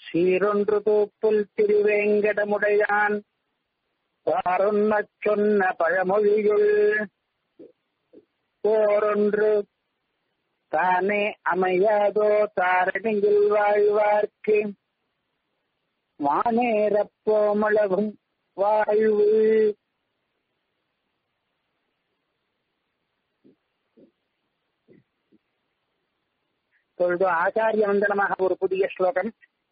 சீரொன்று தூப்புல் திருவேங்கடமுடையான் பாரொன்னச் சொன்ன பழமொழியுள் போரொன்று தானே அமையாதோ தாரணியில் வாழ்வார்க்கு வானேரப்போமளவும் வாழ்வு இப்பொழுது ஆச்சாரிய வந்தனமாக ஒரு புதிய ஸ்லோகம்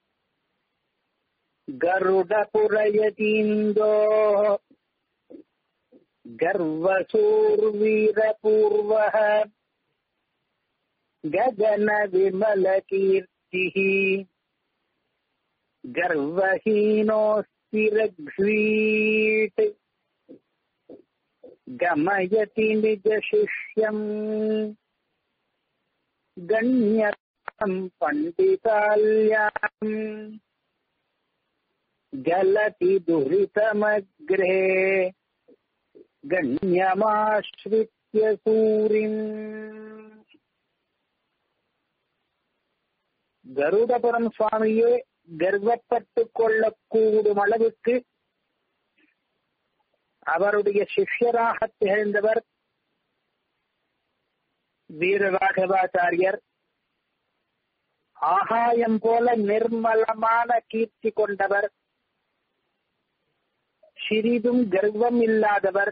கருடபுரயதீந்தோ गर्वसूर्वीरपूर्वः गगनविमलकीर्तिः गर्वहीनोऽस्ति रघ्वीट् गमयति निजशिष्यम् गण्यम् पण्डिताल्याम् गलति दुरितमग्रे கண்யமாஸ்ரித்ய சூரிம் கருடபுரம் சுவாமியே கர்வப்பட்டு கொள்ளக்கூடும் அளவுக்கு அவருடைய சிஷ்யராக திகழ்ந்தவர் வீரராகவாச்சாரியர் ஆகாயம் போல நிர்மலமான கீர்த்தி கொண்டவர் சிறிதும் கர்வம் இல்லாதவர்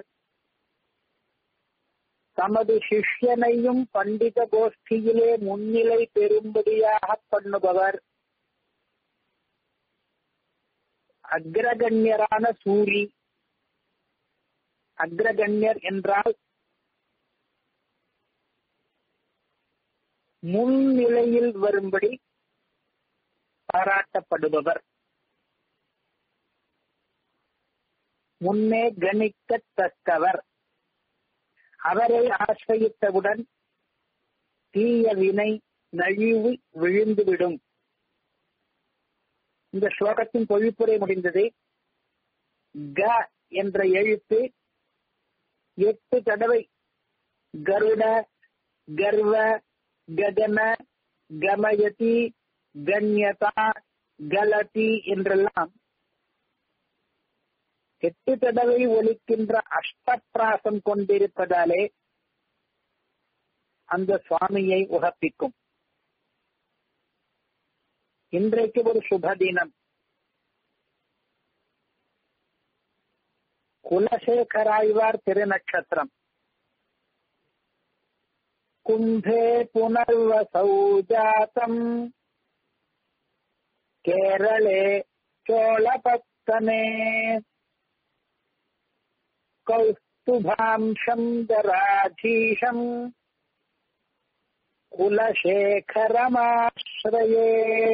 தமது சிஷ்யனையும் பண்டித கோஷ்டியிலே முன்னிலை பெறும்படியாக பண்ணுபவர் அக்ரகண்யரான சூரி அக்ரகண்யர் என்றால் முன்னிலையில் வரும்படி பாராட்டப்படுபவர் முன்னே கணிக்கத்தக்கவர் அவரை ஆசிரியத்தவுடன் தீய வினை நழிவு விழுந்துவிடும் இந்த ஸ்லோகத்தின் பொழிப்புரை முடிந்தது க என்ற எழுத்து எட்டு தடவை கருட கர்வ ககன கமயதி கண்யதா கலதி என்றெல்லாம் எட்டு தடவை ஒலிக்கின்ற அஷ்டப்பிராசம் கொண்டிருப்பதாலே அந்த சுவாமியை உகப்பிக்கும் இன்றைக்கு ஒரு சுப தினம் குலசேகராய்வார் திருநட்சத்திரம் கும்பே புனர்வசௌ ஜாத்தம் கேரளே சோழபத்தனே கௌஸ்துபாம்சம் தராதீஷம் குலசேகரமாஸ்ரயே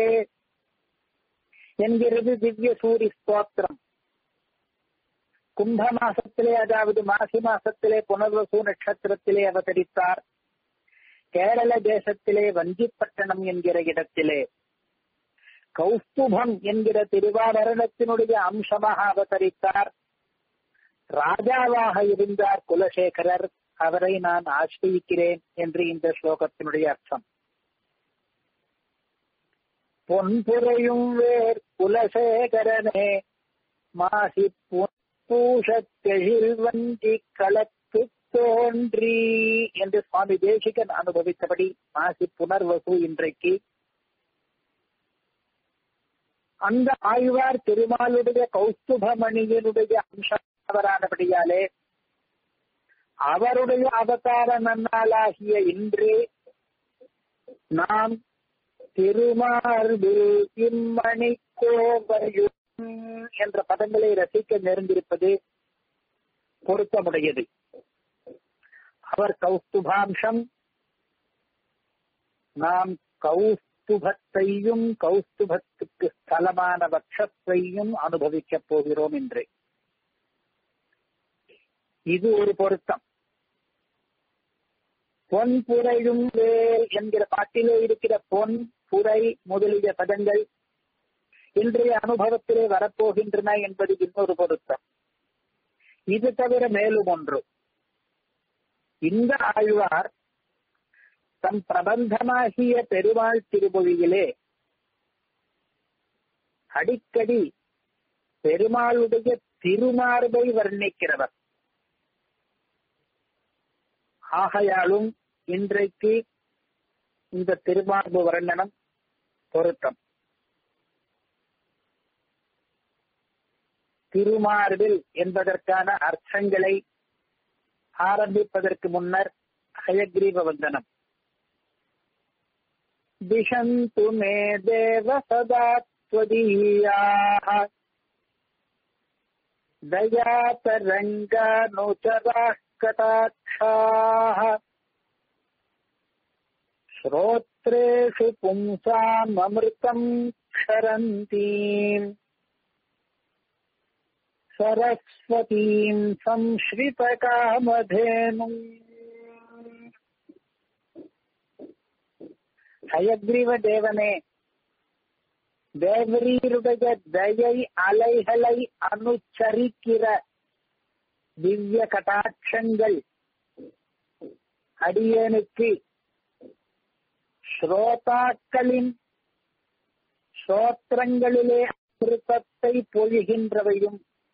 என்கிறது திவ்ய சூரி ஸ்தோத்திரம் கும்ப மாசத்திலே அதாவது மாசி மாசத்திலே புனர்வசு நட்சத்திரத்திலே அவதரித்தார் கேரள தேசத்திலே வஞ்சிப்பட்டணம் என்கிற இடத்திலே கௌஸ்துபம் என்கிற திருவாபரணத்தினுடைய அம்சமாக அவதரித்தார் ராஜாவாக இருந்தார் குலசேகரர் அவரை நான் ஆசிரியிக்கிறேன் என்று இந்த ஸ்லோகத்தினுடைய அர்த்தம் பொன்புரையும் வேர் குலசேகரனே மாசி பூஷத்தெழில் வஞ்சி களத்து தோன்றி என்று சுவாமி தேசிகன் அனுபவித்தபடி மாசி புனர்வசு இன்றைக்கு அந்த ஆழ்வார் திருமாலுடைய கௌஸ்துபமணியினுடைய அம்சவரானபடியாலே அவருடைய அவதார நன்னாளாகிய இன்று நாம் திருமார்பில் இம்மணி கோவையும் என்ற பதங்களை ரசிக்க நேர்ந்திருப்பது பொருத்தமுடையது அவர் கௌஸ்துபாம்சம் நாம் கௌஸ்துபத்தையும் கௌஸ்துபத்துக்கு ஸ்தலமான வட்சத்தையும் அனுபவிக்கப் போகிறோம் என்று இது ஒரு பொருத்தம் பொன் புரையும் வேல் என்கிற பாட்டிலே இருக்கிற பொன் புரை முதலிய பதங்கள் இன்றைய அனுபவத்திலே வரப்போகின்றன என்பது இன்னொரு பொருத்தம் இது தவிர மேலும் ஒன்று இந்த ஆழ்வார் தம் பிரபந்தமாகிய பெருமாள் திருமொழியிலே அடிக்கடி பெருமாளுடைய திருமார்பை வர்ணிக்கிறவர் ஆகையாலும் இன்றைக்கு இந்த திருமார்பு வர்ணனம் பொருத்தம் திருமார்பில் என்பதற்கான அர்த்தங்களை ஆரம்பிப்பதற்கு முன்னர் ஹயக்ரீவ வந்தனம் दिशन्तु मे देव सदा त्वदीयाः दयातरङ्गानुचराः कटाक्षाः श्रोत्रेषु पुंसाममृतम् क्षरन्तीम् सरस्वतीम् संश्रितकामधेनुम् ஹயக்ரீவ தேவனே தேவரீருடைய தயை அலைகளை அனுச்சரிக்கிற திவ்ய கட்டாட்சங்கள் அடியனுக்கு ஸ்ரோதாக்களின் ஸ்ரோத்திரங்களிலே அமிர்தத்தை பொழிகின்றவையும்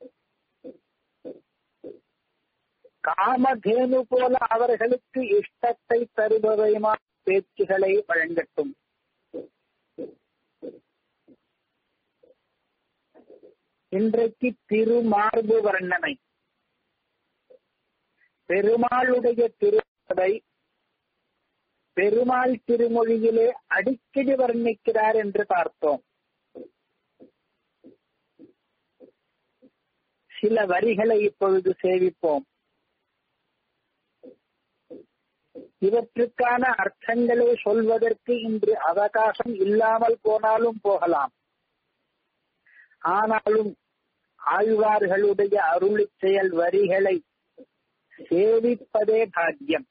காமதேனு போல அவர்களுக்கு இஷ்டத்தை தருபவையுமா பேச்சுகளை வழங்கட்டும் இன்றைக்கு திருமார்பு வர்ணனை பெருமாளுடைய திருப்பதை பெருமாள் திருமொழியிலே அடிக்கடி வர்ணிக்கிறார் என்று பார்த்தோம் சில வரிகளை இப்பொழுது சேவிப்போம் இவற்றுக்கான அர்த்தங்களை சொல்வதற்கு இன்று அவகாசம் இல்லாமல் போனாலும் போகலாம் ஆனாலும் ஆழ்வார்களுடைய அருளி செயல் வரிகளை சேவிப்பதே பாக்கியம்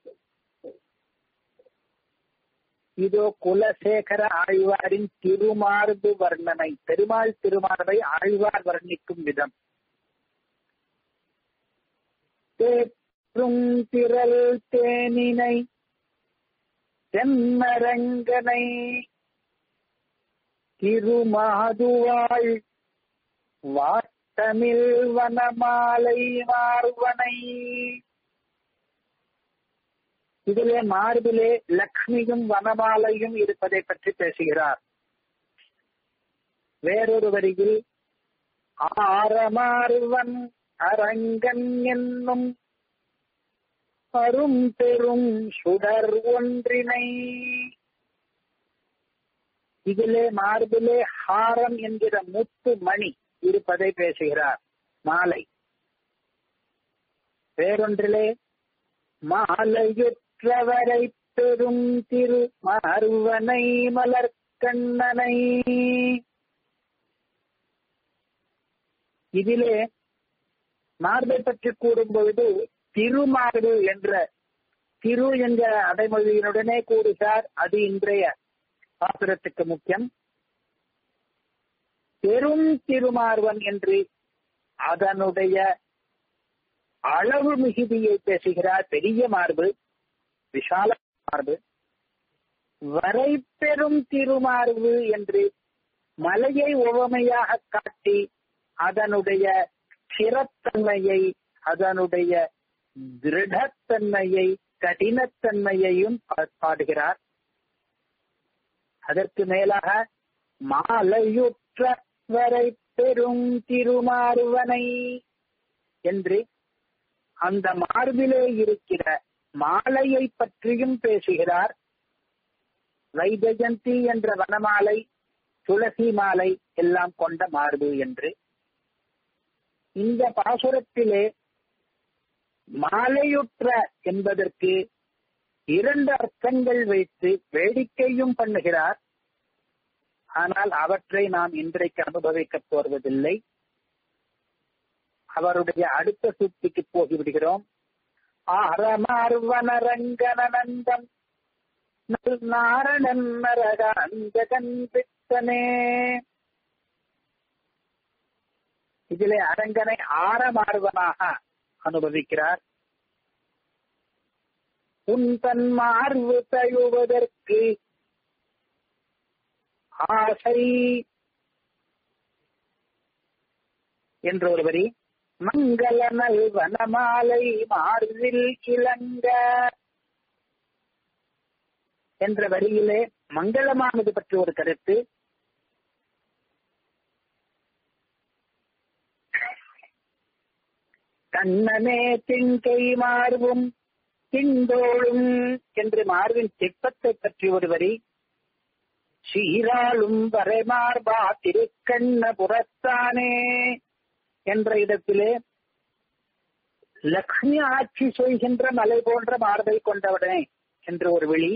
இதோ குலசேகர ஆழ்வாரின் திருமார்பு வர்ணனை பெருமாள் திருமார்பை ஆழ்வார் வர்ணிக்கும் விதம் தேற்றும் திரள் தேனினை தென்னரங்கனை திருமாதுவாள் வாட்டமில் வனமாலை மார்வனை இதிலே மார்பிலே லக்ஷ்மியும் வனமாலையும் இருப்பதை பற்றி பேசுகிறார் வேறொரு வரியில் ஆரமார்வன் அரங்கன் என்னும் அரும் பெரும் சுடர் ஒன்றினை இதிலே மார்பிலே ஹாரம் என்கிற முத்து மணி இருப்பதை பேசுகிறார் மாலை வேறொன்றிலே மாலையுற்றவரை பெரும் திரு மார்வனை மலர்கண்ணனை இதிலே மார்பை பற்றி கூறும் பொழுது திருமார்பு என்ற திரு என்ற அடைமொழியினுடனே கூறுகிறார் அது இன்றைய பாசுரத்துக்கு முக்கியம் பெரும் திருமார்வன் என்று அதனுடைய அளவு மிகுதியை பேசுகிறார் பெரிய மார்பு விஷால மார்பு வரை பெரும் திருமார்பு என்று மலையை உவமையாக காட்டி அதனுடைய சிறத்தன்மையை அதனுடைய திருடத்தன்மையை கடினத்தன்மையையும் பாடுகிறார் அதற்கு மேலாக மாலையுற்ற வரை பெரும் திருமார்வனை என்று அந்த மார்பிலே இருக்கிற மாலையை பற்றியும் பேசுகிறார் வைஜயந்தி என்ற வனமாலை துளசி மாலை எல்லாம் கொண்ட மார்பு என்று இந்த பாசுரத்திலே மாலையுற்ற என்பதற்கு இரண்டு அர்த்தங்கள் வைத்து வேடிக்கையும் பண்ணுகிறார் ஆனால் அவற்றை நாம் இன்றைக்கு அனுபவிக்கப் போவதில்லை அவருடைய அடுத்த சூக்திக்கு போகிவிடுகிறோம் ஆரமார்வனரங்கனந்தம் நாரணன் நரகாந்தகன் பித்தனே இதிலே அரங்கனை ஆரமார்வனாக அனுபவிக்கிறார் உன் தன் மார்பு தழுவதற்கு ஆசை என்ற ஒரு வரி மங்கள நல் வனமாலை மார்பில் இளங்க என்ற வரியிலே மங்களமானது பற்றி ஒரு கருத்து கண்ணனே திங்கை மார்பும் திண்டோளும் என்று மார்பின் திப்பத்தை பற்றி ஒரு வரி சீராளும் வரைமார்பா திருக்கண்ண புறத்தானே என்ற இடத்திலே லக்ஷ்மி ஆட்சி செய்கின்ற மலை போன்ற மார்பை கொண்டவனே என்று ஒரு விழி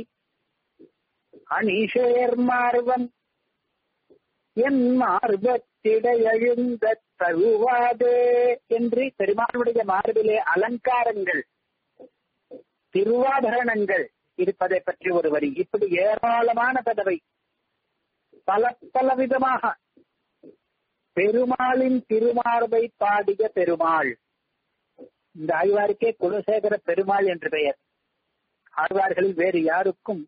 அணிஷேர் மார்பம் என் மார்பத்திடையழுந்த தருவாதே என்று பெருமானுடைய மார்பிலே அலங்காரங்கள் திருவாபரணங்கள் இருப்பதை பற்றி ஒரு வரி இப்படி ஏராளமான பதவை பல பல விதமாக பெருமாளின் திருமார்பை பாடிய பெருமாள் இந்த ஆழ்வாருக்கே குலசேகர பெருமாள் என்று பெயர் ஆழ்வார்களில் வேறு யாருக்கும்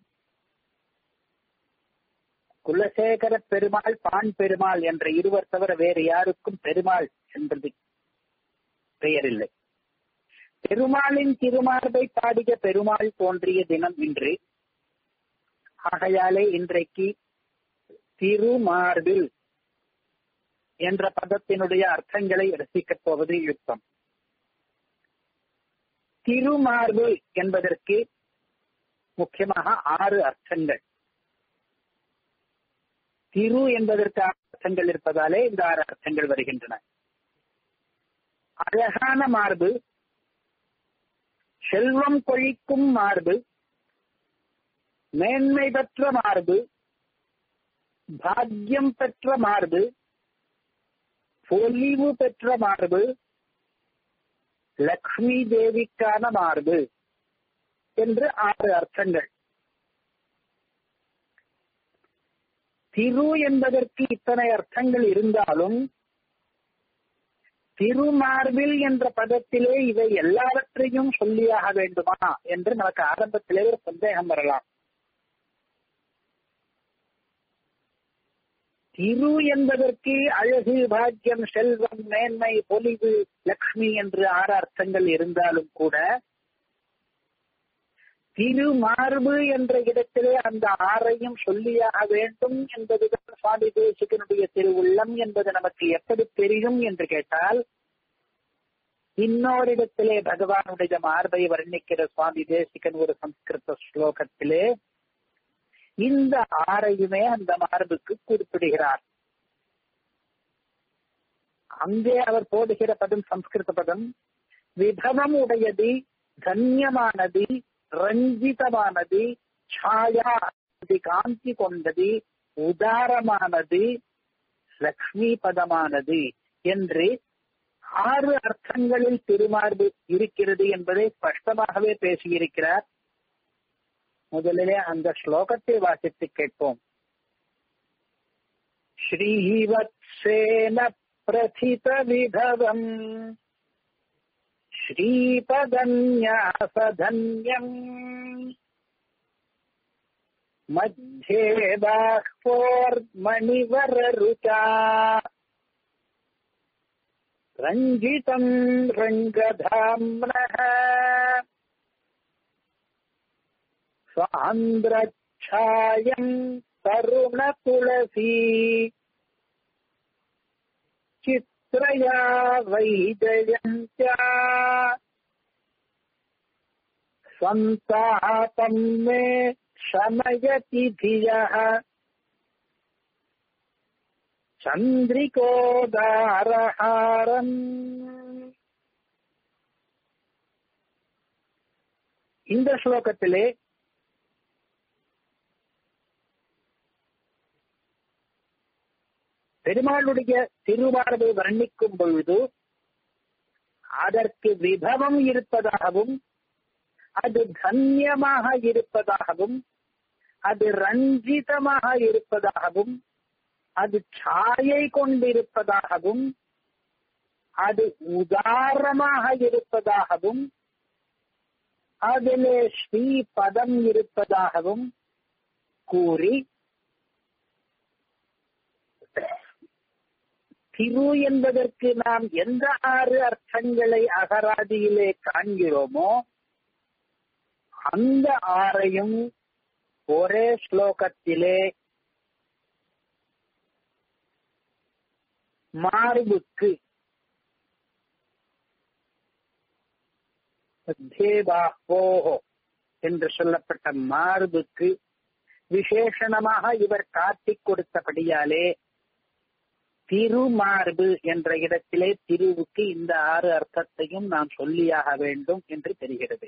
குலசேகர பெருமாள் பான் பெருமாள் என்ற இருவர் தவிர வேறு யாருக்கும் பெருமாள் என்பது பெயர் இல்லை பெருமாளின் திருமார்பை பாடிய பெருமாள் தோன்றிய தினம் இன்று ஆகையாலே இன்றைக்கு திருமார்பில் என்ற பதத்தினுடைய அர்த்தங்களை ரசிக்கப் போவது யுக்தம் திருமார்பு என்பதற்கு முக்கியமாக ஆறு அர்த்தங்கள் திரு என்பதற்கு அர்த்தங்கள் இருப்பதாலே இந்த ஆறு அர்த்தங்கள் வருகின்றன அழகான மார்பு செல்வம் கொழிக்கும் மார்பு மேன்மை பெற்ற மார்பு பாக்கியம் பெற்ற மார்பு பொலிவு பெற்ற மார்பு லக்ஷ்மி தேவிக்கான மார்பு என்று ஆறு அர்த்தங்கள் திரு என்பதற்கு இத்தனை அர்த்தங்கள் இருந்தாலும் திருமார்பில் என்ற பதத்திலே இவை எல்லாவற்றையும் சொல்லியாக வேண்டுமா என்று நமக்கு ஆரம்பத்திலே ஒரு சந்தேகம் வரலாம் திரு என்பதற்கு அழகு பாக்கியம் செல்வம் மேன்மை பொலிவு லக்ஷ்மி என்று ஆறு அர்த்தங்கள் இருந்தாலும் கூட திருமார்பு என்ற இடத்திலே அந்த ஆறையும் சொல்லியாக வேண்டும் என்பதுதான் சுவாமி தேசிகனுடைய திருவுள்ளம் என்பது நமக்கு எப்படி தெரியும் என்று கேட்டால் இன்னோரிடத்திலே பகவானுடைய மார்பை வர்ணிக்கிற சுவாமி தேசிகன் ஒரு சம்ஸ்கிருத ஸ்லோகத்திலே இந்த ஆறையுமே அந்த மார்புக்கு குறிப்பிடுகிறார் அங்கே அவர் போடுகிற பதம் சம்ஸ்கிருத பதம் விபவம் உடையது கண்ணியமானது ரஞ்சிதமானது சாயா காந்தி கொண்டது உதாரமானது லக்ஷ்மி பதமானது என்று ஆறு அர்த்தங்களில் திருமார்பு இருக்கிறது என்பதை ஸ்பஷ்டமாகவே பேசியிருக்கிறார் முதலிலே அந்த ஸ்லோகத்தை வாசித்து கேட்போம் ஸ்ரீவத்சேன பிரதித விபவம் श्रीपदन्यासधन्यम् मध्ये बाह्वोर्मणिवररुचा रञ्जितम् रङ्गधाम्नः स्वान्द्रच्छायम् तरुणतुलसी चित्रया वैजयन्त्या सन्तापम् मे शमयति धियः சந்திரிகோதாரஹாரம் இந்த ஸ்லோகத்திலே பெருமாளுடைய திருவாரதை வர்ணிக்கும் பொழுது அதற்கு விபவம் இருப்பதாகவும் அது கண்ணியமாக இருப்பதாகவும் அது ரஞ்சிதமாக இருப்பதாகவும் அது சாயை கொண்டிருப்பதாகவும் அது உதாரமாக இருப்பதாகவும் அதிலே ஸ்ரீ பதம் இருப்பதாகவும் கூறி திரு என்பதற்கு நாம் எந்த ஆறு அர்த்தங்களை அகராதியிலே காண்கிறோமோ அந்த ஆறையும் ஒரே ஸ்லோகத்திலே மார்புக்கு தேவாஹோஹோ என்று சொல்லப்பட்ட மார்புக்கு விசேஷணமாக இவர் காட்டிக் கொடுத்தபடியாலே திருமார்பு என்ற இடத்திலே திருவுக்கு இந்த ஆறு அர்த்தத்தையும் நாம் சொல்லியாக வேண்டும் என்று தெரிகிறது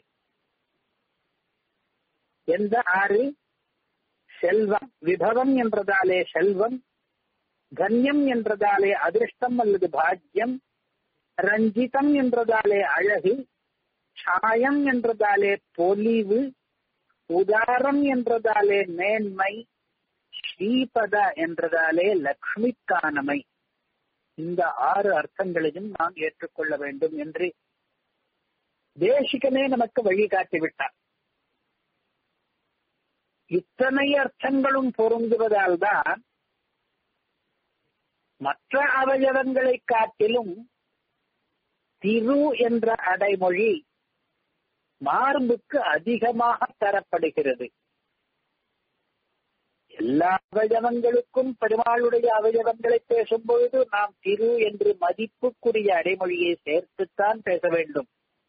எந்த ஆறு செல்வம் விபவம் என்றதாலே செல்வம் கண்ணியம் என்றதாலே அதிர்ஷ்டம் அல்லது பாக்கியம் ரஞ்சிதம் என்றதாலே அழகு சாயம் என்றதாலே பொலிவு உதாரம் என்றதாலே மேன்மை ஸ்ரீபத என்றதாலே லக்ஷ்மிக்கானமை இந்த ஆறு அர்த்தங்களையும் நாம் ஏற்றுக்கொள்ள வேண்டும் என்று தேசிகனே நமக்கு வழிகாட்டி விட்டார் இத்தனை அர்த்தங்களும் பொருந்துவதால் தான் மற்ற அவயவங்களை காட்டிலும் திரு என்ற அடைமொழி மார்புக்கு அதிகமாக தரப்படுகிறது எல்லா அவயவங்களுக்கும் பெருமாளுடைய அவயவங்களை பேசும் பொழுது நாம் திரு என்று மதிப்புக்குரிய அடைமொழியை சேர்த்துத்தான் பேச வேண்டும்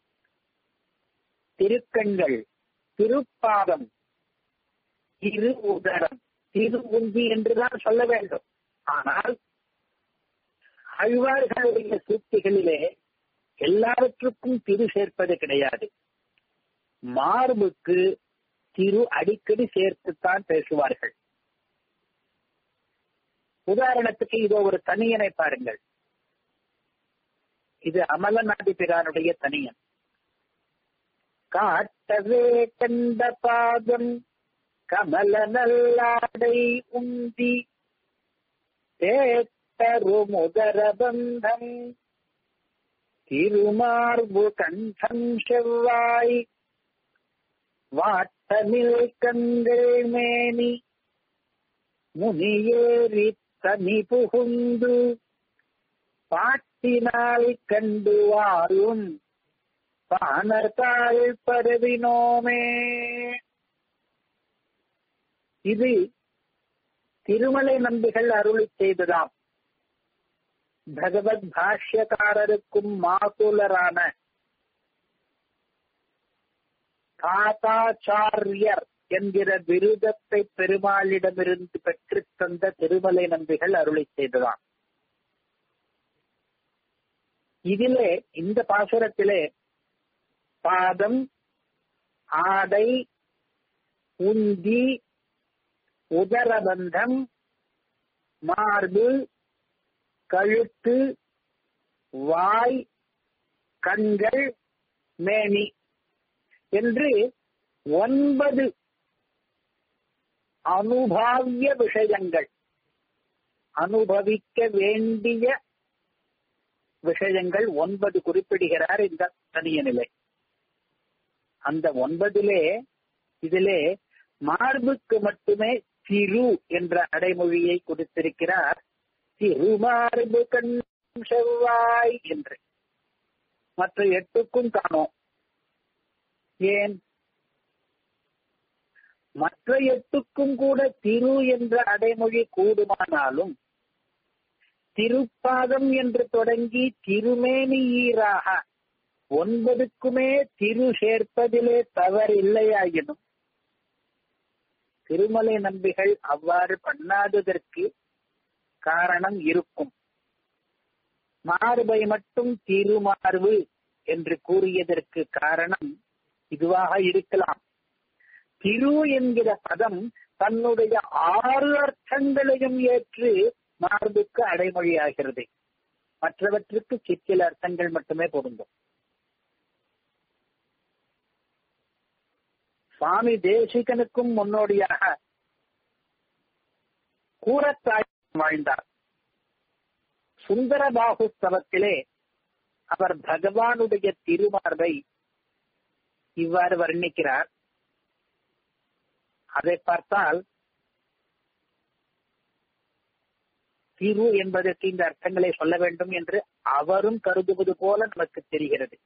திருக்கண்கள் திருப்பாதம் திரு உதரம் திரு உந்தி என்றுதான் சொல்ல வேண்டும் ஆனால் அழ்வார்களுடைய சூக்திகளிலே எல்லாவற்றுக்கும் திரு சேர்ப்பது கிடையாது மார்புக்கு திரு அடிக்கடி சேர்த்துத்தான் பேசுவார்கள் உதாரணத்துக்கு இதோ ஒரு தனியனை பாருங்கள் இது அமலநாதி பிரானுடைய தனியன் காட்டவே கண்ட பாதம் கமல நல்லாடை உந்தி தேட்டரும் உதரபந்தம் திருமார்பு கண்டம் செவ்வாய் வாட்டமில் கண்கள் மேனி முனியேறி தனி புகுந்து பாட்டினால் கண்டு வாரும் பாணர்தாள் பரவினோமே இது திருமலை நம்பிகள் அருளி செய்ததாம் பகவத் பாஷ்யக்காரருக்கும் மாதுலரான தாத்தாச்சாரியர் என்கிற விருதத்தை பெருமாளிடமிருந்து பெற்று தந்த திருமலை நம்பிகள் அருளி செய்ததாம் இதிலே இந்த பாசுரத்திலே பாதம் ஆடை உந்தி உதரபந்தம் மார்பு கழுத்து வாய் கண்கள் மேனி என்று ஒன்பது அனுபாவிய விஷயங்கள் அனுபவிக்க வேண்டிய விஷயங்கள் ஒன்பது குறிப்பிடுகிறார் இந்த தனிய நிலை அந்த ஒன்பதிலே இதிலே மார்புக்கு மட்டுமே திரு என்ற அடைமொழியை கொடுத்திருக்கிறார் திருமார்பு கண் செவ்வாய் என்று மற்ற எட்டுக்கும் காணோம் ஏன் மற்ற எட்டுக்கும் கூட திரு என்ற அடைமொழி கூடுமானாலும் திருப்பாதம் என்று தொடங்கி திருமேனி ஈராக ஒன்பதுக்குமே திரு சேர்ப்பதிலே தவறில்லையாயினும் திருமலை நம்பிகள் அவ்வாறு பண்ணாததற்கு காரணம் இருக்கும் மார்பை மட்டும் திருமார்பு என்று கூறியதற்கு காரணம் இதுவாக இருக்கலாம் திரு என்கிற பதம் தன்னுடைய ஆறு அர்த்தங்களையும் ஏற்று மார்புக்கு அடைமொழியாகிறது மற்றவற்றுக்கு சிற்சில அர்த்தங்கள் மட்டுமே பொருந்தும் சுவாமி தேசிகனுக்கும் முன்னோடியாக கூரத்தாய் வாழ்ந்தார் சுந்தரபாகு ஸ்தலத்திலே அவர் பகவானுடைய திருமார்பை இவ்வாறு வர்ணிக்கிறார் அதை பார்த்தால் திரு என்பதற்கு இந்த அர்த்தங்களை சொல்ல வேண்டும் என்று அவரும் கருதுவது போல நமக்கு தெரிகிறது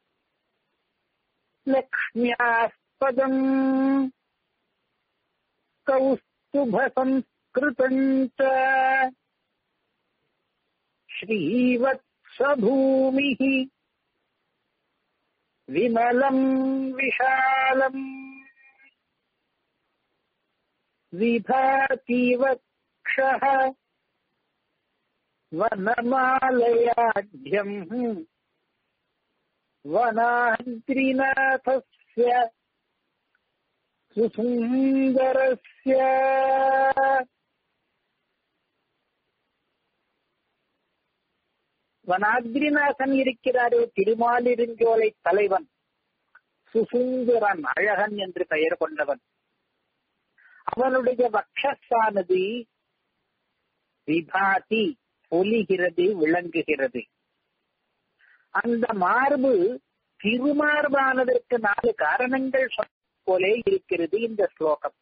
லக்ஷ்மியாஸ்பதம் கௌஸ்துப சம்ஸ்கிருதஞ்ச श्रीवत्सभूमिः विमलम् विशालम् विभाति वक्षः वनमालयाढ्यम् वनाद्रिनाथस्य सुसुन्दरस्य வனாத்ரிநாதன் இருக்கிறாரே திருமாலிருஞ்சோலை தலைவன் சுசுந்தரன் அழகன் என்று பெயர் கொண்டவன் அவனுடைய வக்ஷானது விபாதி பொலிகிறது விளங்குகிறது அந்த மார்பு திருமார்பானதற்கு நாலு காரணங்கள் போலே இருக்கிறது இந்த ஸ்லோகம்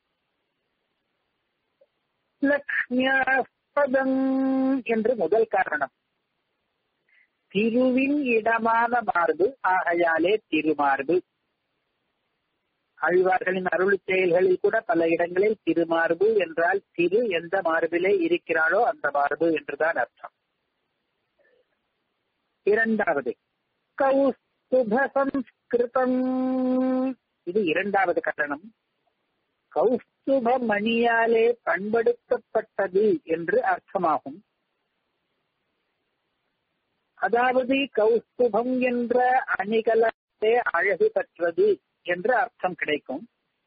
லக்ஷ்மியாஸ்பதம் என்று முதல் காரணம் திருவின் இடமான மார்பு ஆகையாலே திருமார்பு ஆழ்வார்களின் அருள் செயல்களில் கூட பல இடங்களில் திருமார்பு என்றால் திரு எந்த மார்பிலே இருக்கிறாளோ அந்த மார்பு என்றுதான் அர்த்தம் இரண்டாவது கௌஸ்துப சம்ஸ்கிருதம் இது இரண்டாவது கட்டணம் கௌஸ்துப மணியாலே பண்படுத்தப்பட்டது என்று அர்த்தமாகும் அதாவது கௌஸ்துபம் என்ற அணிகலத்தை அழகு பெற்றது என்று அர்த்தம் கிடைக்கும்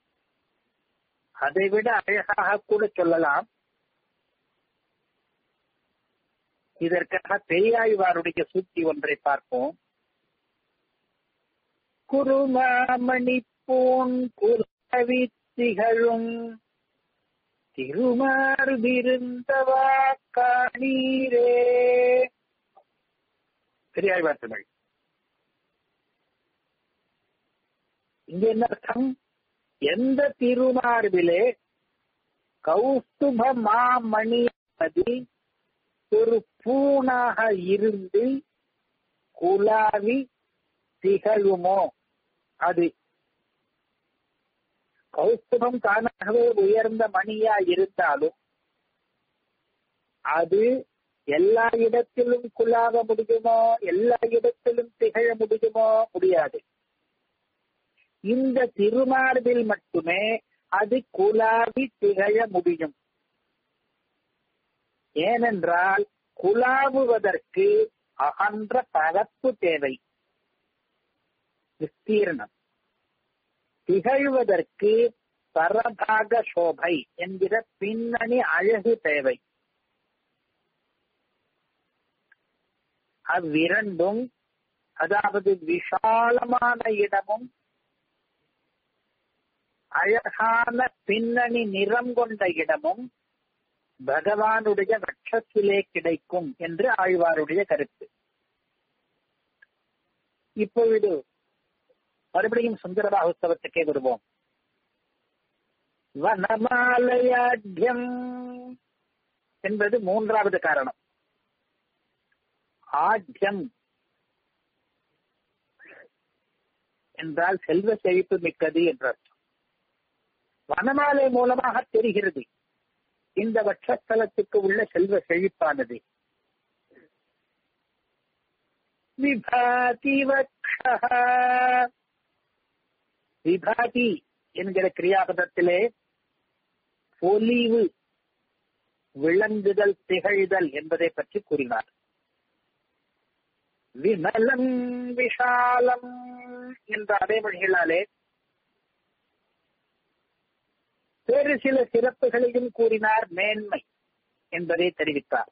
அதைவிட அழகாக கூட சொல்லலாம் இதற்காக பெரியாழ்வாருடைய சூத்தி ஒன்றை பார்ப்போம் குருமாமணி பூன் குலவி திகழும் திருமார்பிருந்தவா காணீரே பெரியாழ்வார் தமிழ் இங்க என்ன அர்த்தம் எந்த திருமார்பிலே கௌஸ்துப மாமணியானது ஒரு பூனாக இருந்து குலாவி திகழுமோ அது கௌஸ்துபம் தானாகவே உயர்ந்த மணியா இருந்தாலும் அது எல்லா இடத்திலும் குலாவ முடியுமோ எல்லா இடத்திலும் திகழ முடியுமோ முடியாது இந்த திருமார்பில் மட்டுமே அது குலாவி திகழ முடியும் ஏனென்றால் குலாவுவதற்கு அகன்ற பரப்பு தேவை விஸ்தீர்ணம் திகழ்வதற்கு பரபாக சோபை என்கிற பின்னணி அழகு தேவை அவ்விரண்டும் அதாவது விஷாலமான இடமும் அழகான பின்னணி நிறம் கொண்ட இடமும் பகவானுடைய வட்சத்திலே கிடைக்கும் என்று ஆழ்வாருடைய கருத்து இப்பொழுது மறுபடியும் சுந்தரபாகுஸ்தவத்துக்கே வருவோம் வனமாலயாட்யம் என்பது மூன்றாவது காரணம் ஆட்யம் என்றால் செல்வ செழிப்பு மிக்கது என்ற அர்த்தம் வனமாலை மூலமாக தெரிகிறது இந்த வட்சஸ்தலத்துக்கு உள்ள செல்வ செழிப்பானது விபாதி விபாதி என்கிற கிரியாபதத்திலே பொலிவு விளங்குதல் திகழ்தல் என்பதை பற்றி கூறினார் விமலம் விஷாலம் என்ற அடைமொழிகளாலே வேறு சில சிறப்புகளையும் கூறினார் மேன்மை என்பதை தெரிவித்தார்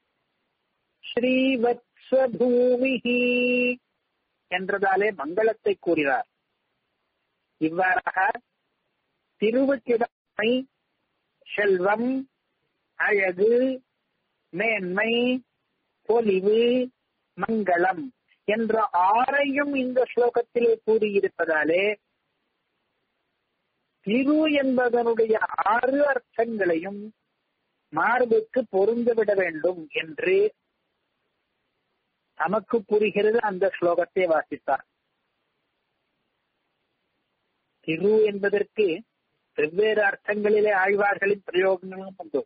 ஸ்ரீவத்ஸ்வபூமிஹி என்றதாலே மங்களத்தை கூறினார் இவ்வாறாக திருவச்சிடமை செல்வம் அழகு மேன்மை பொலிவு மங்களம் என்ற ஆறையும் இந்த ஸ்லோகத்திலே கூறியிருப்பதாலே திரு என்பதனுடைய ஆறு அர்த்தங்களையும் மார்புக்கு பொருந்துவிட வேண்டும் என்று நமக்கு புரிகிறது அந்த ஸ்லோகத்தை வாசித்தார் திரு என்பதற்கு வெவ்வேறு அர்த்தங்களிலே ஆழ்வார்களின் பிரயோகங்களும் உண்டு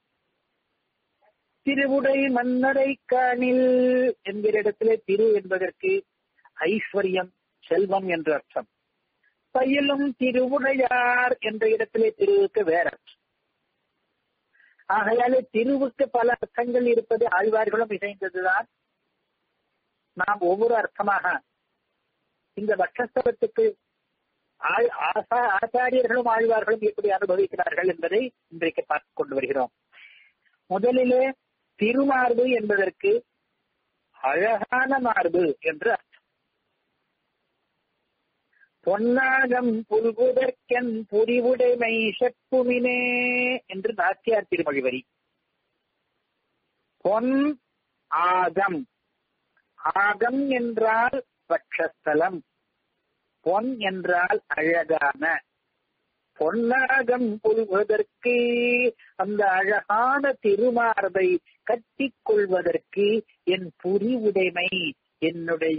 திருவுடை மன்னரை காணில் என்கிற இடத்திலே திரு என்பதற்கு ஐஸ்வர்யம் செல்வம் என்று அர்த்தம் பயிலும் திருவுடையார் என்ற இடத்திலே திருவுக்கு வேற அர்த்தம் ஆகையாலே திருவுக்கு பல அர்த்தங்கள் இருப்பது ஆழ்வார்களும் இணைந்ததுதான் நாம் ஒவ்வொரு அர்த்தமாக இந்த வட்சஸ்தவத்துக்கு ஆச்சாரியர்களும் ஆழ்வார்களும் எப்படி அனுபவிக்கிறார்கள் என்பதை இன்றைக்கு பார்த்துக் கொண்டு வருகிறோம் முதலிலே திருமார்பு என்பதற்கு அழகான மார்பு என்று அர்த்தம் பொன்னாகம் புல்குதற்கன் புரிவுடைமை செப்புமினே என்று நாச்சியார் திருமொழி வரி பொன் ஆகம் ஆகம் என்றால் பட்சஸ்தலம் பொன் என்றால் அழகான பொன்னாகம் புல்வதற்கு அந்த அழகான திருமார்பை கட்டிக் கொள்வதற்கு என் புரிவுடைமை என்னுடைய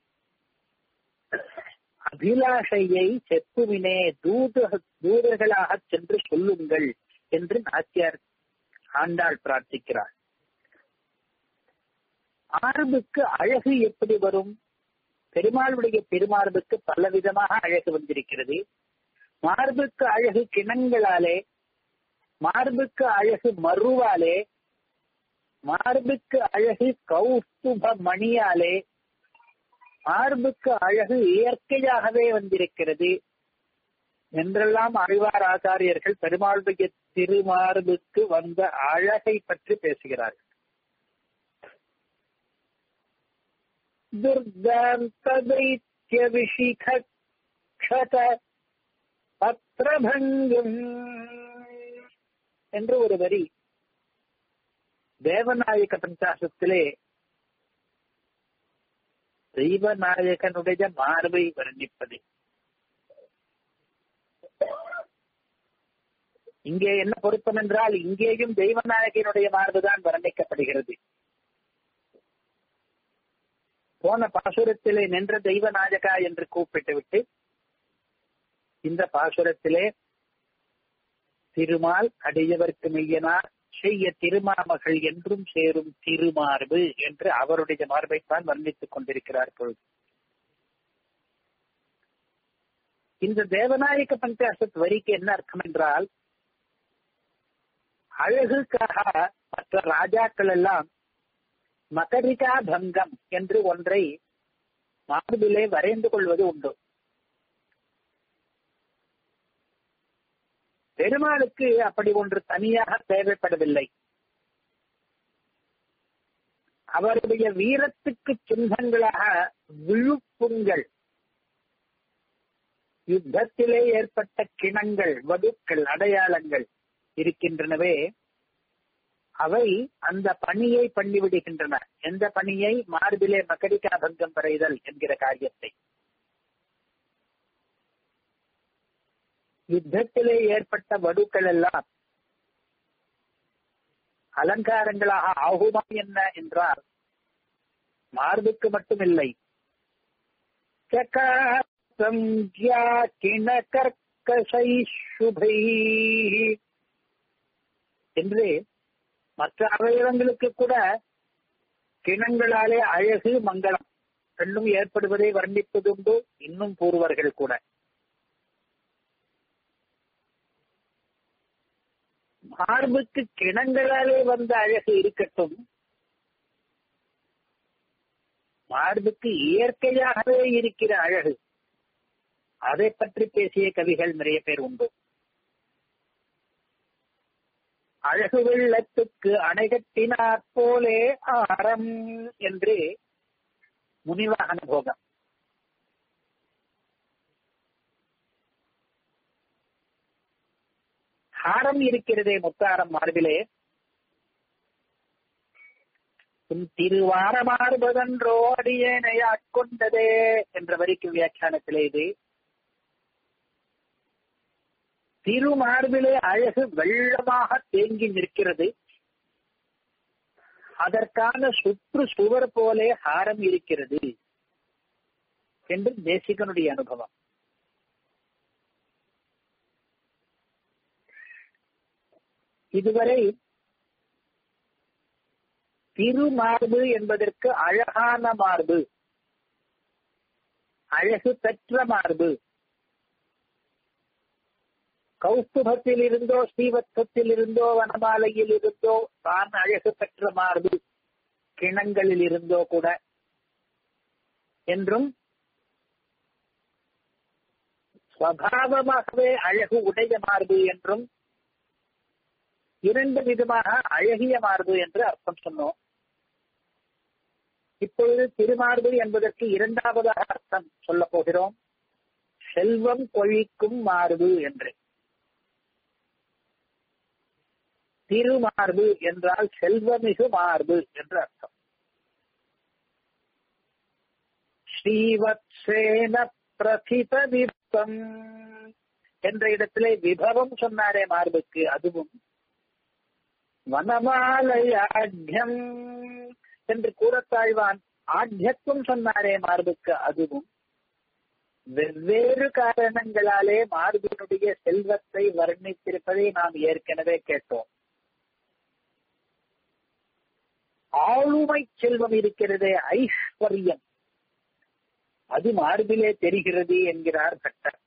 அபிலாஷையை செப்புவினே தூத தூதர்களாக சென்று சொல்லுங்கள் என்று நாச்சியார் ஆண்டாள் பிரார்த்திக்கிறார் மார்புக்கு அழகு எப்படி வரும் பெருமாளுடைய பெருமார்புக்கு பலவிதமாக அழகு வந்திருக்கிறது மார்புக்கு அழகு கிணங்களாலே மார்புக்கு அழகு மறுவாலே மார்புக்கு அழகு கௌஸ்துப மணியாலே மார்புக்கு அழகு இயற்கையாகவே வந்திருக்கிறது என்றெல்லாம் ஆழ்வார் ஆச்சாரியர்கள் பெருமாளுடைய திருமார்புக்கு வந்த அழகை பற்றி பேசுகிறார்கள் துர்காந்ததைத்யபிஷிகத பத்ரபங்கம் என்று ஒரு வரி தேவநாயக பஞ்சாசத்திலே தெய்வநாயகனுடைய மார்பை வர்ணிப்பது இங்கே என்ன பொருத்தம் என்றால் இங்கேயும் தெய்வநாயகனுடைய மார்புதான் வர்ணிக்கப்படுகிறது போன பாசுரத்திலே நின்ற தெய்வநாயகா என்று கூப்பிட்டு விட்டு இந்த பாசுரத்திலே திருமால் அடியவர்க்கு மெய்யனார் செய்ய திருமாமகள் என்றும் சேரும் திருமார்பு என்று அவருடைய மார்பைத்தான் வர்ணித்துக் கொண்டிருக்கிறார் பொழுது இந்த தேவநாயக பஞ்சாசத் வரிக்கு என்ன அர்த்தம் என்றால் அழகுக்காக மற்ற ராஜாக்கள் எல்லாம் மகரிகா பங்கம் என்று ஒன்றை மார்பிலே வரைந்து கொள்வது உண்டு பெருமாளுக்கு அப்படி ஒன்று தனியாக தேவைப்படவில்லை அவருடைய வீரத்துக்கு சின்னங்களாக விழுப்புண்கள் யுத்தத்திலே ஏற்பட்ட கிணங்கள் வதுக்கள் அடையாளங்கள் இருக்கின்றனவே அவை அந்த பணியை பண்ணிவிடுகின்றன எந்த பணியை மார்பிலே மக்கடிக்கா பங்கம் வரைதல் என்கிற காரியத்தை யுத்தத்திலே ஏற்பட்ட வடுக்கள் எல்லாம் அலங்காரங்களாக ஆகுமா என்ன என்றால் மார்புக்கு மட்டுமில்லை கிணக்கர்கசை சுபை என்று மற்ற அவயவங்களுக்கு கூட கிணங்களாலே அழகு மங்களம் ரெண்டும் ஏற்படுவதை வர்ணிப்பதுண்டு இன்னும் கூறுவார்கள் கூட மார்புக்கு கிணங்களாலே வந்த அழகு இருக்கட்டும் மார்புக்கு இயற்கையாகவே இருக்கிற அழகு அதை பற்றி பேசிய கவிகள் நிறைய பேர் உண்டு அழகு வெள்ளத்துக்கு அணைகட்டினார் போலே ஆரம் என்று முனிவாகன போகம் ஹாரம் இருக்கிறதே முத்தாரம் மார்பிலே உன் திருவாரமாறுபதன்றோ அடியேனை ஆட்கொண்டதே என்ற வரிக்கு வியாக்கியானத்திலே இது திருமார்பிலே அழகு வெள்ளமாக தேங்கி நிற்கிறது அதற்கான சுற்று சுவர் போலே ஹாரம் இருக்கிறது என்று தேசிகனுடைய அனுபவம் இதுவரை திருமார்பு என்பதற்கு அழகான மார்பு அழகு பெற்ற மார்பு கௌஸ்துபத்தில் இருந்தோ ஸ்ரீவத்வத்தில் இருந்தோ வனமாலையில் இருந்தோ தான் அழகு பெற்ற மார்பு கிணங்களில் இருந்தோ கூட என்றும் ஸ்வபாவமாகவே அழகு உடைய மார்பு என்றும் இரண்டு விதமாக அழகிய மார்பு என்று அர்த்தம் சொன்னோம் இப்பொழுது திருமார்பு என்பதற்கு இரண்டாவதாக அர்த்தம் சொல்ல போகிறோம் செல்வம் கொழிக்கும் மார்பு என்று திருமார்பு என்றால் செல்வமிகு மார்பு என்று அர்த்தம் ஸ்ரீவத்சேன பிரதிப விபம் என்ற இடத்திலே விபவம் சொன்னாரே மார்புக்கு அதுவும் வனமாலயாட்யம் என்று கூறத்தாழ்வான் ஆட்யத்துவம் சொன்னாரே மார்புக்கு அதுவும் வெவ்வேறு காரணங்களாலே மார்பினுடைய செல்வத்தை வர்ணித்திருப்பதை நாம் ஏற்கனவே கேட்டோம் ஆளுமை செல்வம் இருக்கிறதே ஐஸ்வர்யம் அது மார்பிலே தெரிகிறது என்கிறார் பட்டர்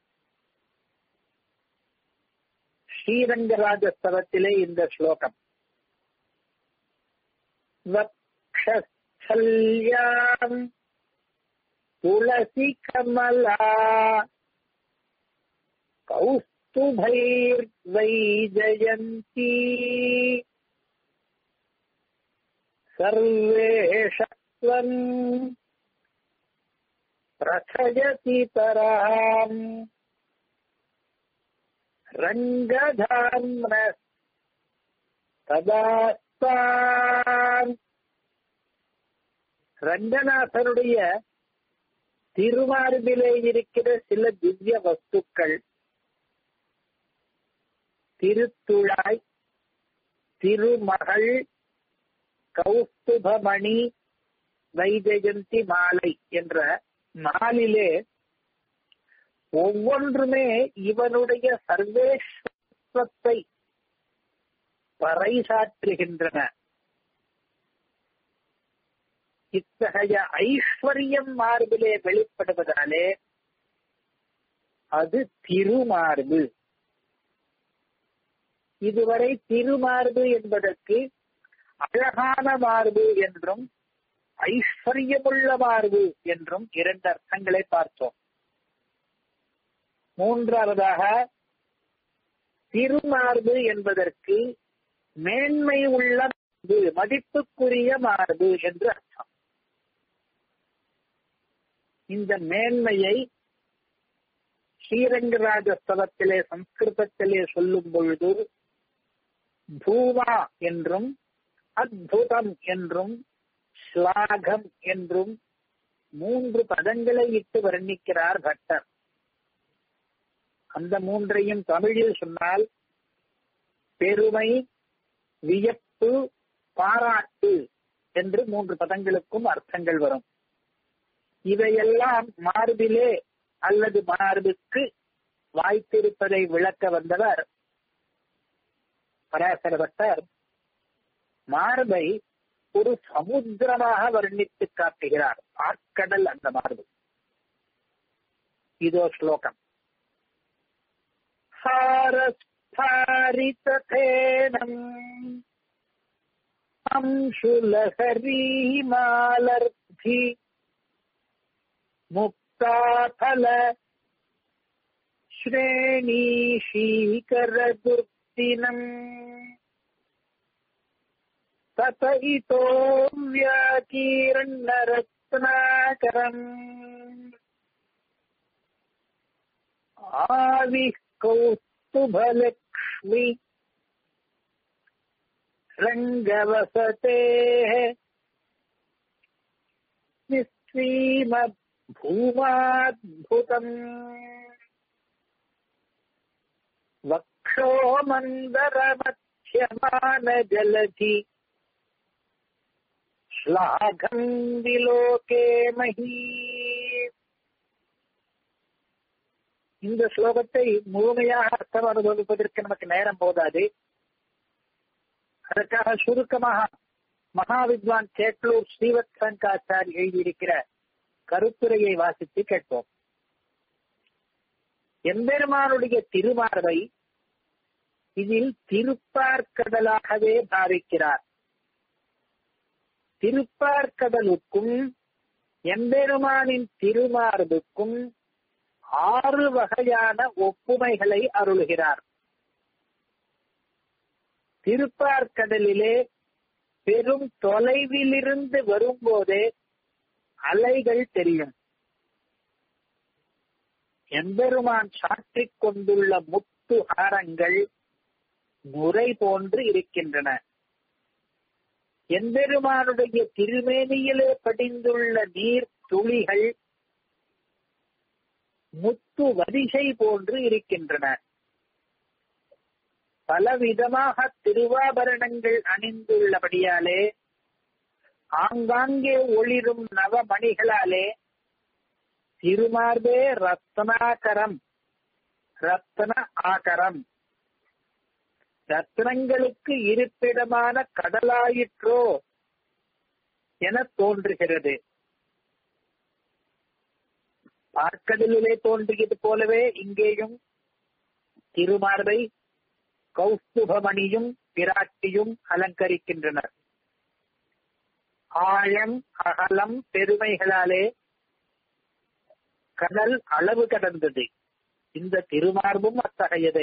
ஸ்ரீரங்கராஜஸ்தவத்திலே இந்த ஸ்லோகம் வக்ஷல்யாம் துளசி கமலா கௌஸ்துபைர்வைஜயந்தி सर्वेषत्वम् प्रथयति तराम् रङ्गधाम्न ததாஸ்தான் ரங்கநாதனுடைய திருமார்பிலே இருக்கிற சில திவ்ய வஸ்துக்கள் திருத்துழாய் திருமகள் கௌஸ்துபமணி வைஜெயந்தி மாலை என்ற நாளிலே ஒவ்வொன்றுமே இவனுடைய சர்வேஸ்வத்தை பறைசாற்றுகின்றன இத்தகைய ஐஸ்வர்யம் மார்பிலே வெளிப்படுவதாலே அது திருமார்பு இதுவரை திருமார்பு என்பதற்கு அழகான மார்பு என்றும் ஐஸ்வர்யமுள்ள மார்பு என்றும் இரண்டு அர்த்தங்களை பார்த்தோம் மூன்றாவதாக திருமார்பு என்பதற்கு மேன்மை உள்ள மார்பு மதிப்புக்குரிய மார்பு என்று அர்த்தம் இந்த மேன்மையை ஸ்ரீரங்கராஜஸ்தவத்திலே சம்ஸ்கிருதத்திலே சொல்லும் பொழுது பூமா என்றும் அத்புதம் என்றும் ஸ்லாகம் என்றும் மூன்று பதங்களை இட்டு வர்ணிக்கிறார் பட்டர் அந்த மூன்றையும் தமிழில் சொன்னால் பெருமை வியப்பு பாராட்டு என்று மூன்று பதங்களுக்கும் அர்த்தங்கள் வரும் இவையெல்லாம் மார்பிலே அல்லது மார்புக்கு வாய்த்திருப்பதை விளக்க வந்தவர் பராசர பட்டர் மார்பை ஒரு சமுத்திரமாக வர்ணித்து காட்டுகிறார் ஆற்கடல் அந்த மார்பு இதோ ஸ்லோகம் हारस्फारितथेनम् अंशुलहरीमालर्धि मुक्ताफल श्रेणीशीकरदुर्दिनम् तत इतो व्याकीर्णरत्नाकरम् आविः कौस्तुभलक्ष्मि रङ्गवसतेः निःसीमभूमाद्भुतम् वक्षो मन्दरमध्यमानजलधि ஸ்லாகம் விலோகே மகி இந்த ஸ்லோகத்தை முழுமையாக அர்த்தம் அனுபவிப்பதற்கு நமக்கு நேரம் போதாது அதற்காக சுருக்கமாக மகாவித்வான் சேட்லூர் ஸ்ரீவத் சங்காச்சாரி எழுதியிருக்கிற கருத்துரையை வாசித்து கேட்போம் எம்பெருமானுடைய திருமார்பை இதில் திருப்பார்க்கடலாகவே பாவிக்கிறார் திருப்பார்க்கடலுக்கும் எம்பெருமானின் திருமார்புக்கும் ஆறு வகையான ஒப்புமைகளை அருளுகிறார் திருப்பார்க்கடலிலே பெரும் தொலைவிலிருந்து வரும்போதே அலைகள் தெரியும் எம்பெருமான் சாற்றிக் கொண்டுள்ள முத்து ஹாரங்கள் முறை போன்று இருக்கின்றன எம்பெருமானுடைய திருமேனியிலே படிந்துள்ள நீர் துளிகள் முத்து வரிசை போன்று இருக்கின்றன பலவிதமாக திருவாபரணங்கள் அணிந்துள்ளபடியாலே ஆங்காங்கே ஒளிரும் நவமணிகளாலே திருமார்பே ரத்னாகரம் ரத்ன ஆகரம் ரத்னங்களுக்கு இருப்பிடமான கடலாயிற்றோ என தோன்றுகிறது பார்க்கடலிலே தோன்றியது போலவே இங்கேயும் திருமார்பை கௌஸ்துபமணியும் பிராட்டியும் அலங்கரிக்கின்றனர் ஆழம் அகலம் பெருமைகளாலே கடல் அளவு கடந்தது இந்த திருமார்பும் அத்தகையதே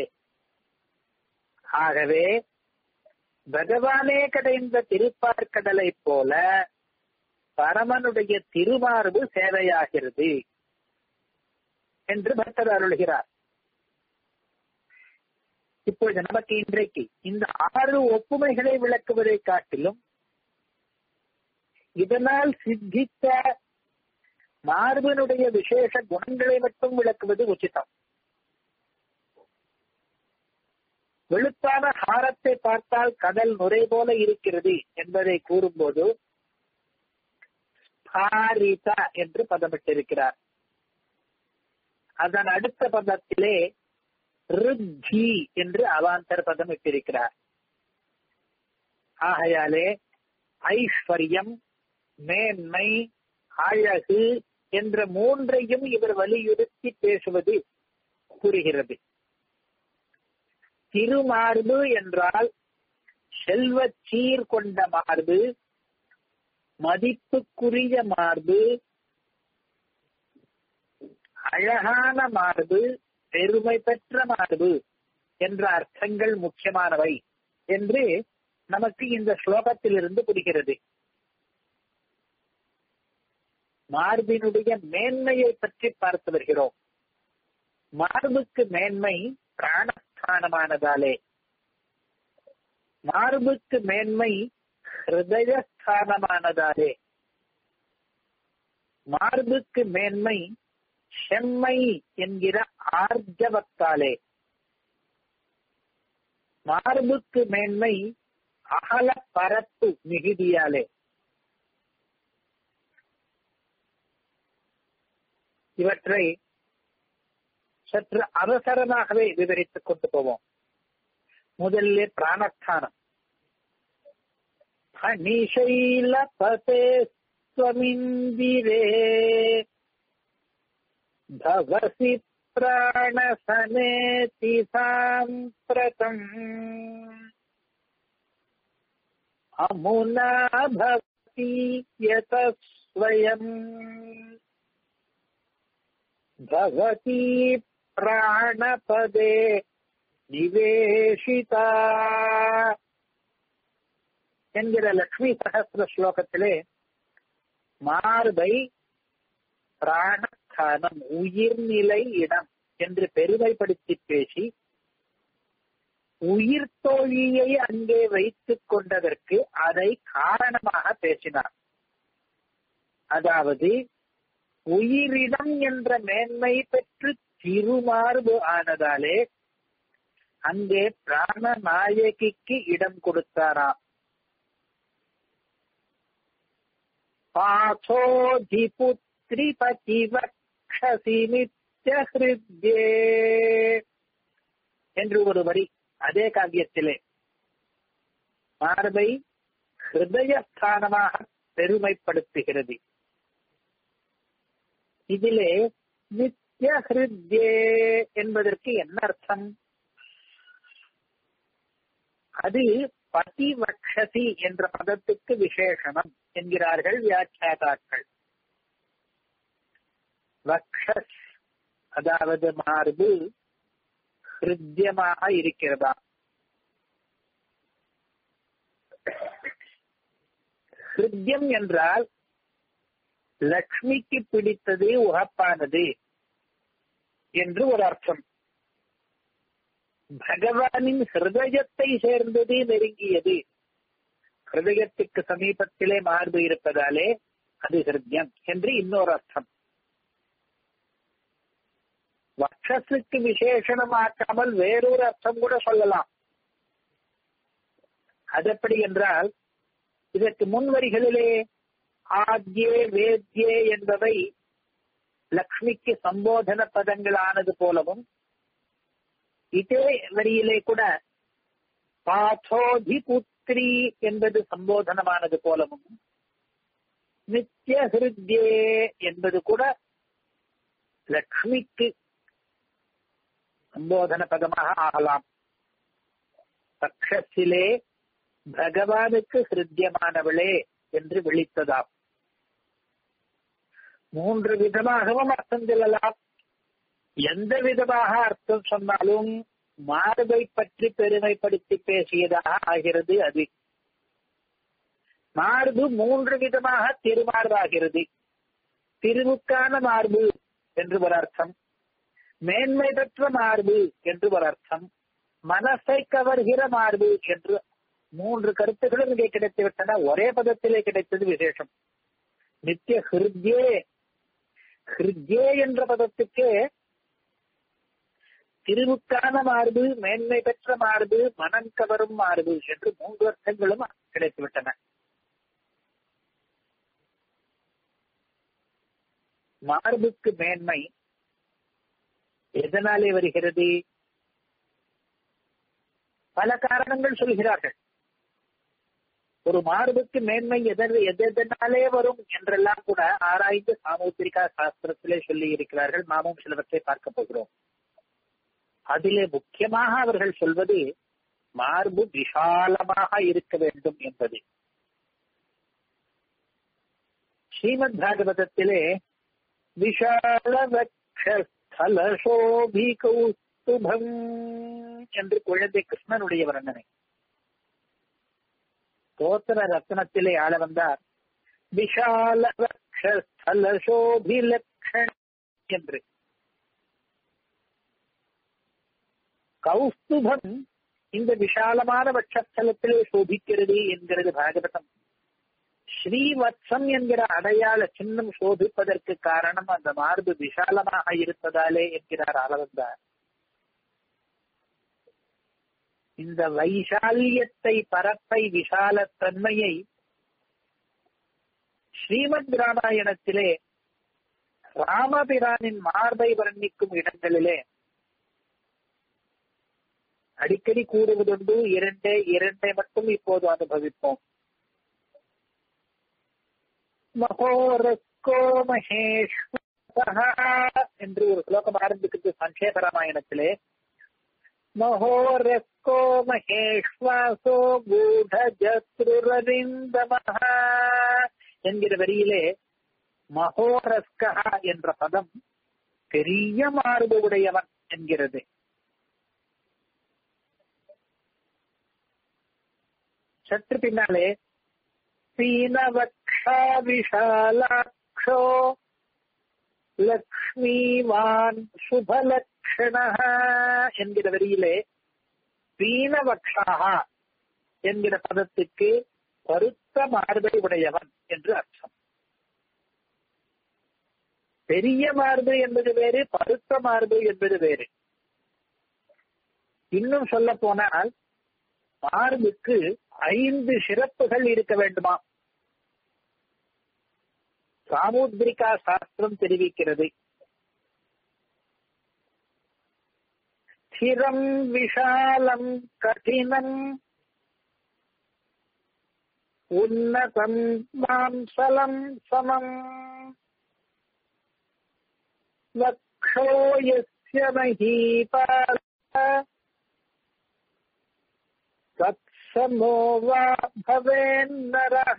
ஆகவே பகவானே கடைந்த திருப்பார்க்கடலை போல பரமனுடைய திருமார்பு சேவையாகிறது என்று பக்தர் அருள்கிறார் இப்பொழுது நமக்கு இன்றைக்கு இந்த ஆறு ஒப்புமைகளை விளக்குவதை காட்டிலும் இதனால் சித்தித்த மார்பினுடைய விசேஷ குணங்களை மட்டும் விளக்குவது உச்சிதம் வெளுப்பான ஹாரத்தை பார்த்தால் கடல் நுரை போல இருக்கிறது என்பதை கூறும்போது ஸ்பாரிதா என்று பதமிட்டிருக்கிறார் அதன் அடுத்த பதத்திலே ருத்தி என்று அவாந்தர் பதம் இட்டிருக்கிறார் ஆகையாலே ஐஸ்வர்யம் மேன்மை அழகு என்ற மூன்றையும் இவர் வலியுறுத்தி பேசுவது புரிகிறது திருமார்பு என்றால் செல்வ சீர் கொண்ட மார்பு மதிப்புக்குரிய மார்பு அழகான மார்பு பெருமை பெற்ற மார்பு என்ற அர்த்தங்கள் முக்கியமானவை என்று நமக்கு இந்த ஸ்லோகத்திலிருந்து புரிகிறது மார்பினுடைய மேன்மையை பற்றி பார்த்து வருகிறோம் மார்புக்கு மேன்மை பிராணஸ்தானமானதாலே மார்புக்கு மேன்மை ஹிருதயஸ்தானமானதாலே மார்புக்கு மேன்மை செம்மை என்கிற ஆர்ஜவத்தாலே மார்புக்கு மேன்மை அகல பரப்பு மிகுதியாலே இவற்றை சற்று அவசரமாகவே விவரித்துக் கொண்டு போவோம் முதல்ல பிராணஸ்தானம் நிஷைலபதே ஸ்வமிந்திரே भवसि प्राणसमेति साम्प्रतम् अमुना भवति यतः स्वयम् भवती प्राणपदे நிவேஷிதா என்கிற லக்ஷ்மி சகசிர ஸ்லோகத்திலே மார்பை பிராணஸ்தானம் உயிர்நிலை இடம் என்று பெருமைப்படுத்தி பேசி உயிர் தோழியை அங்கே வைத்துக் கொண்டதற்கு அதை காரணமாக பேசினார் அதாவது உயிரிடம் என்ற மேன்மை பெற்று திருமார்பு ஆனதாலே அங்கே பிராணநாயகிக்கு இடம் கொடுத்தாராம் பாசோதிபுத்ரி பதிவக்ஷசி நித்ய ஹிருத்யே என்று ஒரு வரி அதே காவியத்திலே மார்பை ஹிருதயஸ்தானமாக பெருமைப்படுத்துகிறது இதிலே நித்ய ஹிருத்யே என்பதற்கு என்ன அர்த்தம் அது பதிவக்ஷசி என்ற பதத்துக்கு விசேஷணம் என்கிறார்கள் வியாக்கியாதாக்கள் வக்ஷஸ் அதாவது மார்பு ஹிருத்யமாக இருக்கிறதா ஹிருத்யம் என்றால் லக்ஷ்மிக்கு பிடித்தது உகப்பானது என்று ஒரு அர்த்தம் பகவானின் ஹிருதயத்தை சேர்ந்தது நெருங்கியது ஹிருதயத்துக்கு சமீபத்திலே மார்பு இருப்பதாலே அது ஹிருத்யம் என்று இன்னொரு அர்த்தம் வக்ஷத்துக்கு விசேஷணமாக்காமல் வேறொரு அர்த்தம் கூட சொல்லலாம் அதெப்படி என்றால் இதற்கு முன் வரிகளிலே ஆத்யே வேத்யே என்பவை லக்ஷ்மிக்கு சம்போதன பதங்களானது போலவும் இதே வரியிலே கூட பாசோதி புத்திரி என்பது சம்போதனமானது போலவும் நித்திய ஹிருத்யே என்பது கூட லக்ஷ்மிக்கு சம்போதன பதமாக ஆகலாம் பக்ஷத்திலே பகவானுக்கு ஹிருத்தியமானவளே என்று விழித்ததாம் மூன்று விதமாகவும் அர்த்தம் சொல்லலாம் எந்த விதமாக அர்த்தம் சொன்னாலும் மார்பை பற்றி பெருமைப்படுத்தி பேசியதாக ஆகிறது அது மார்பு மூன்று விதமாக திருமார்பாகிறது திருவுக்கான மார்பு என்று ஒரு அர்த்தம் மேன்மை பெற்ற மார்பு என்று ஒரு அர்த்தம் மனசை கவர்கிற மார்பு என்று மூன்று கருத்துகளும் இங்கே கிடைத்து விட்டன ஒரே பதத்திலே கிடைத்தது விசேஷம் நித்திய ஹிருத்யே ஹிருத்யே என்ற பதத்துக்கு திருவுக்கான மார்பு மேன்மை பெற்ற மார்பு மனம் கவரும் மார்பு என்று மூன்று அர்த்தங்களும் கிடைத்துவிட்டன மார்புக்கு மேன்மை எதனாலே வருகிறது பல காரணங்கள் சொல்கிறார்கள் ஒரு மார்புக்கு மேன்மை எதன் எதனாலே வரும் என்றெல்லாம் கூட ஆராய்ந்து சாமுத்திரிகா சாஸ்திரத்திலே சொல்லி இருக்கிறார்கள் நாமும் சிலவற்றை பார்க்க போகிறோம் அதிலே முக்கியமாக அவர்கள் சொல்வது மார்பு விஷாலமாக இருக்க வேண்டும் என்பது ஸ்ரீமத் பாகவதத்திலே விஷால வக்ஷஸ்தல சோபி கௌஸ்துபம் என்று குழந்தை கிருஷ்ணனுடைய வர்ணனை தோத்திர ரத்னத்திலே ஆள வந்தார் விஷால வக்ஷஸ்தல சோபி லக்ஷன் என்று கௌஸ்துபம் இந்த விஷாலமான வட்சஸ்தலத்திலே சோபிக்கிறது என்கிறது பாகவதம் ஸ்ரீவத்சம் என்கிற அடையாள சின்னம் சோபிப்பதற்கு காரணம் அந்த மார்பு விஷாலமாக இருப்பதாலே என்கிறார் அளவந்தார் இந்த வைசால்யத்தை பரப்பை விஷாலத்தன்மையை ஸ்ரீமத் ராமாயணத்திலே ராமபிரானின் மார்பை வர்ணிக்கும் இடங்களிலே அடிக்கடி கூறுவதுண்டு இரண்டே இரண்டை மட்டும் இப்போது அனுபவிப்போம் மகோரஸ்கோ மகேஸ்வரா என்று ஒரு ஸ்லோகம் ஆரம்பிக்கிறது சங்கேப ராமாயணத்திலே மகோரஸ்கோ மகேஸ்வாசோ கூட ஜத்ருரவிந்தமஹ என்கிற வரியிலே மகோரஸ்கா என்ற பதம் பெரிய மார்பு உடையவன் என்கிறது சற்று பின்னாலே பீனவக்ஷா விஷாலாட்சோ லக்ஷ்மிவான் சுபலக்ஷண என்கிற வரியிலே பீனவக்ஷாக என்கிற பதத்துக்கு பருத்த மார்பை உடையவன் என்று அர்த்தம் பெரிய மார்பு என்பது வேறு பருத்த மார்பு என்பது வேறு இன்னும் சொல்ல போனால் மார்புக்கு ஐந்து சிறப்புகள் இருக்க வேண்டுமா சாமுத்ரிகா சாஸ்திரம் தெரிவிக்கிறது ஸ்திரம் விஷாலம் கடினம் உன்னதம் மாம்சலம் சமம் வக்ஷோ யஸ்ய மஹீபால தத்சமோ வா பவேன்னரஹ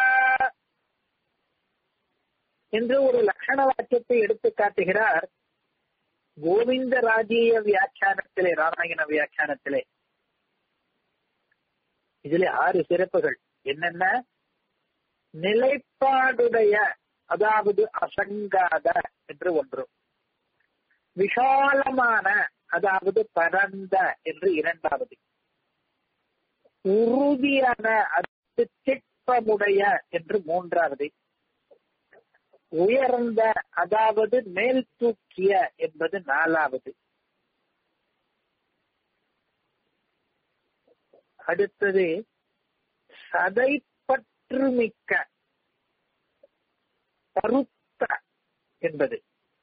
என்று ஒரு லட்சண வாக்கியத்தை எடுத்து காட்டுகிறார் கோவிந்த ராஜீய வியாக்கியானத்திலே ராமாயண வியாக்கியானத்திலே இதுல ஆறு சிறப்புகள் என்னென்ன நிலைப்பாடுடைய அதாவது அசங்காத என்று ஒன்று விஷாலமான அதாவது பரந்த என்று இரண்டாவது உறுதியான அது திட்பமுடைய என்று மூன்றாவது உயர்ந்த அதாவது மேல் தூக்கிய என்பது நாலாவது அடுத்தது சதைப்பற்று மிக்க பருத்த என்பது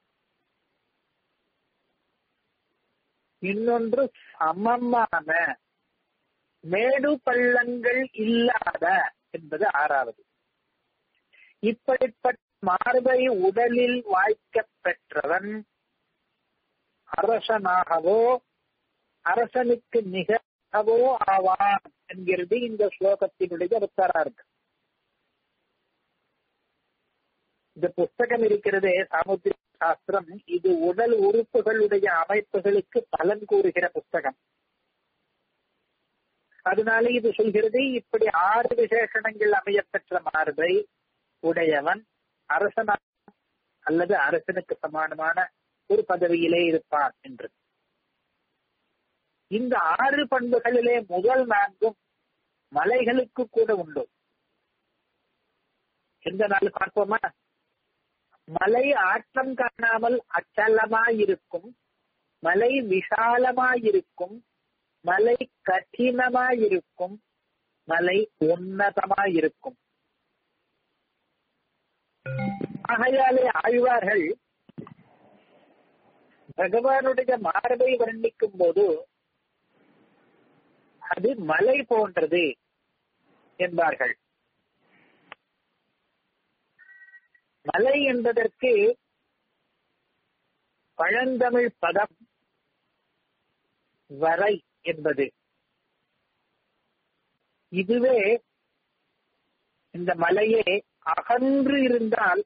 இன்னொன்று சமமான மேடு பள்ளங்கள் இல்லாத என்பது ஆறாவது இப்படிப்பட்ட மார்பை உடலில் வாய்க்க பெற்றவன் அரசனாகவோ அரசனுக்கு நிகழவோ ஆவான் என்கிறது இந்த ஸ்லோகத்தினுடைய உத்தரார்த்தம் இந்த புஸ்தகம் இருக்கிறதே சாமுத்திர சாஸ்திரம் இது உடல் உறுப்புகளுடைய அமைப்புகளுக்கு பலன் கூறுகிற புஸ்தகம் அதனால இது சொல்கிறது இப்படி ஆறு விசேஷணங்கள் அமையப்பெற்ற மார்பை உடையவன் அரசனா அல்லது அரசனுக்கு சமானமான ஒரு பதவியிலே இருப்பான் என்று இந்த ஆறு பண்புகளிலே முதல் நான்கும் மலைகளுக்கு கூட உண்டு எந்த நாள் பார்ப்போமா மலை ஆற்றம் காணாமல் அச்சலமாயிருக்கும் மலை விஷாலமாயிருக்கும் மலை கடினமாயிருக்கும் மலை உன்னதமாயிருக்கும் ஆகையாலே ஆழ்வார்கள் பகவானுடைய மார்பை வர்ணிக்கும் போது அது மலை போன்றது என்பார்கள் மலை என்பதற்கு பழந்தமிழ் பதம் வரை என்பது இதுவே இந்த மலையே அகன்று இருந்தால்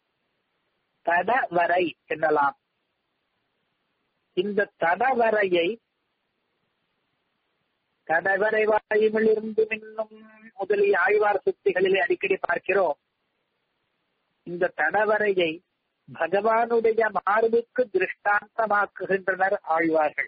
தடவரை என்னலாம் இந்த தடவரையை தடவரை வாயுமிலிருந்து மின்னும் முதலிய ஆழ்வார் சுத்திகளிலே அடிக்கடி பார்க்கிறோம் இந்த தடவரையை பகவானுடைய மார்புக்கு திருஷ்டாந்தமாக்குகின்றனர் ஆழ்வார்கள்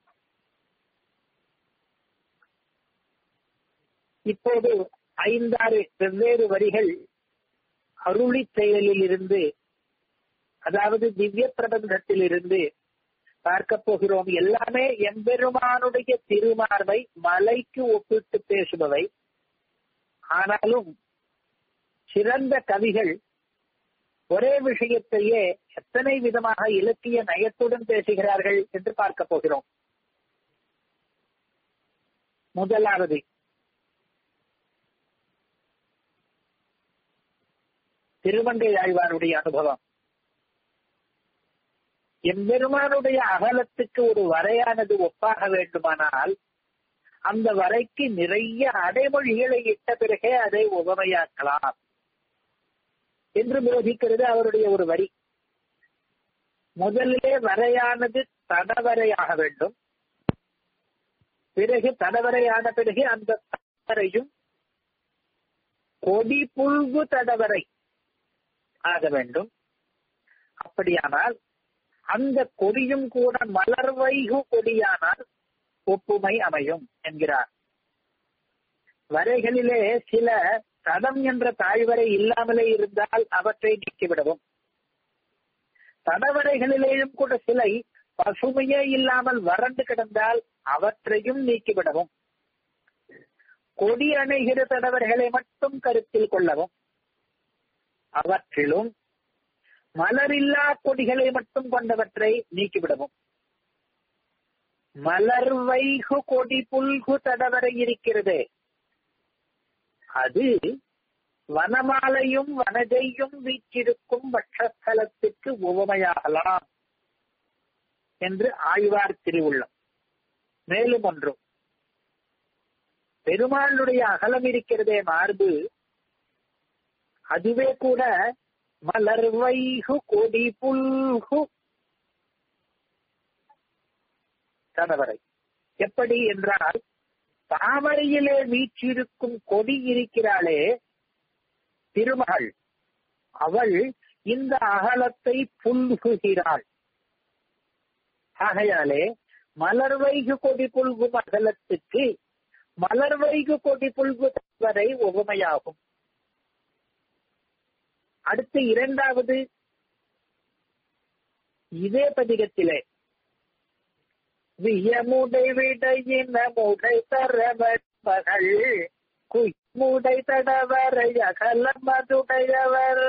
இப்போது ஐந்தாறு வெவ்வேறு வரிகள் அருளி செயலில் இருந்து அதாவது திவ்ய பிரபந்தத்தில் இருந்து பார்க்க போகிறோம் எல்லாமே எம்பெருமானுடைய திருமார்பை மலைக்கு ஒப்பிட்டு பேசுபவை ஆனாலும் சிறந்த கவிகள் ஒரே விஷயத்தையே எத்தனை விதமாக இலக்கிய நயத்துடன் பேசுகிறார்கள் என்று பார்க்க போகிறோம் முதலாவது திருவங்கை ஆழ்வாருடைய அனுபவம் எம்பெருமானுடைய அகலத்துக்கு ஒரு வரையானது ஒப்பாக வேண்டுமானால் அந்த வரைக்கு நிறைய அடைமொழிகளை இட்ட பிறகே அதை உபமையாக்கலாம் என்று போதிக்கிறது அவருடைய ஒரு வரி முதலிலே வரையானது தடவரையாக வேண்டும் பிறகு தடவரையான பிறகு அந்த தடவரையும் கொடி புல்கு தடவரை ஆக வேண்டும் அப்படியானால் அந்த கொடியும் கூட மலர்வைகு கொடியானால் ஒப்புமை அமையும் என்கிறார் வரைகளிலே சில தடம் என்ற தாழ்வரை இல்லாமலே இருந்தால் அவற்றை நீக்கிவிடவும் தடவரைகளிலேயும் கூட சிலை பசுமையே இல்லாமல் வறண்டு கிடந்தால் அவற்றையும் நீக்கிவிடவும் கொடி அணைகிற தடவர்களை மட்டும் கருத்தில் கொள்ளவும் அவற்றிலும் மலரில்லா கொடிகளை மட்டும் கொண்டவற்றை நீக்கிவிடவும் மலர் வைகு கொடி புல்கு தடவரை இருக்கிறது அது வனமாலையும் வனஜையும் வீற்றிருக்கும் வட்சஸ்தலத்துக்கு உவமையாகலாம் என்று ஆழ்வார் திருவுள்ளம் மேலும் ஒன்றும் பெருமாளுடைய அகலம் இருக்கிறதே மார்பு அதுவே கூட மலர் வைகு கொடி புல்கு கணவரை எப்படி என்றால் தாமரையிலே வீற்றிருக்கும் கொடி இருக்கிறாளே திருமகள் அவள் இந்த அகலத்தை புல்குகிறாள் ஆகையாலே மலர் வைகு கொடி புல்கும் அகலத்துக்கு மலர் வைகு கொடி புல்கு வரை உவமையாகும் அடுத்து இரண்டாவது இதே பதிகத்திலே வியமுடை விடையின முடை தரவர்கள் குய்முடை தடவரை அகல மதுடையவர்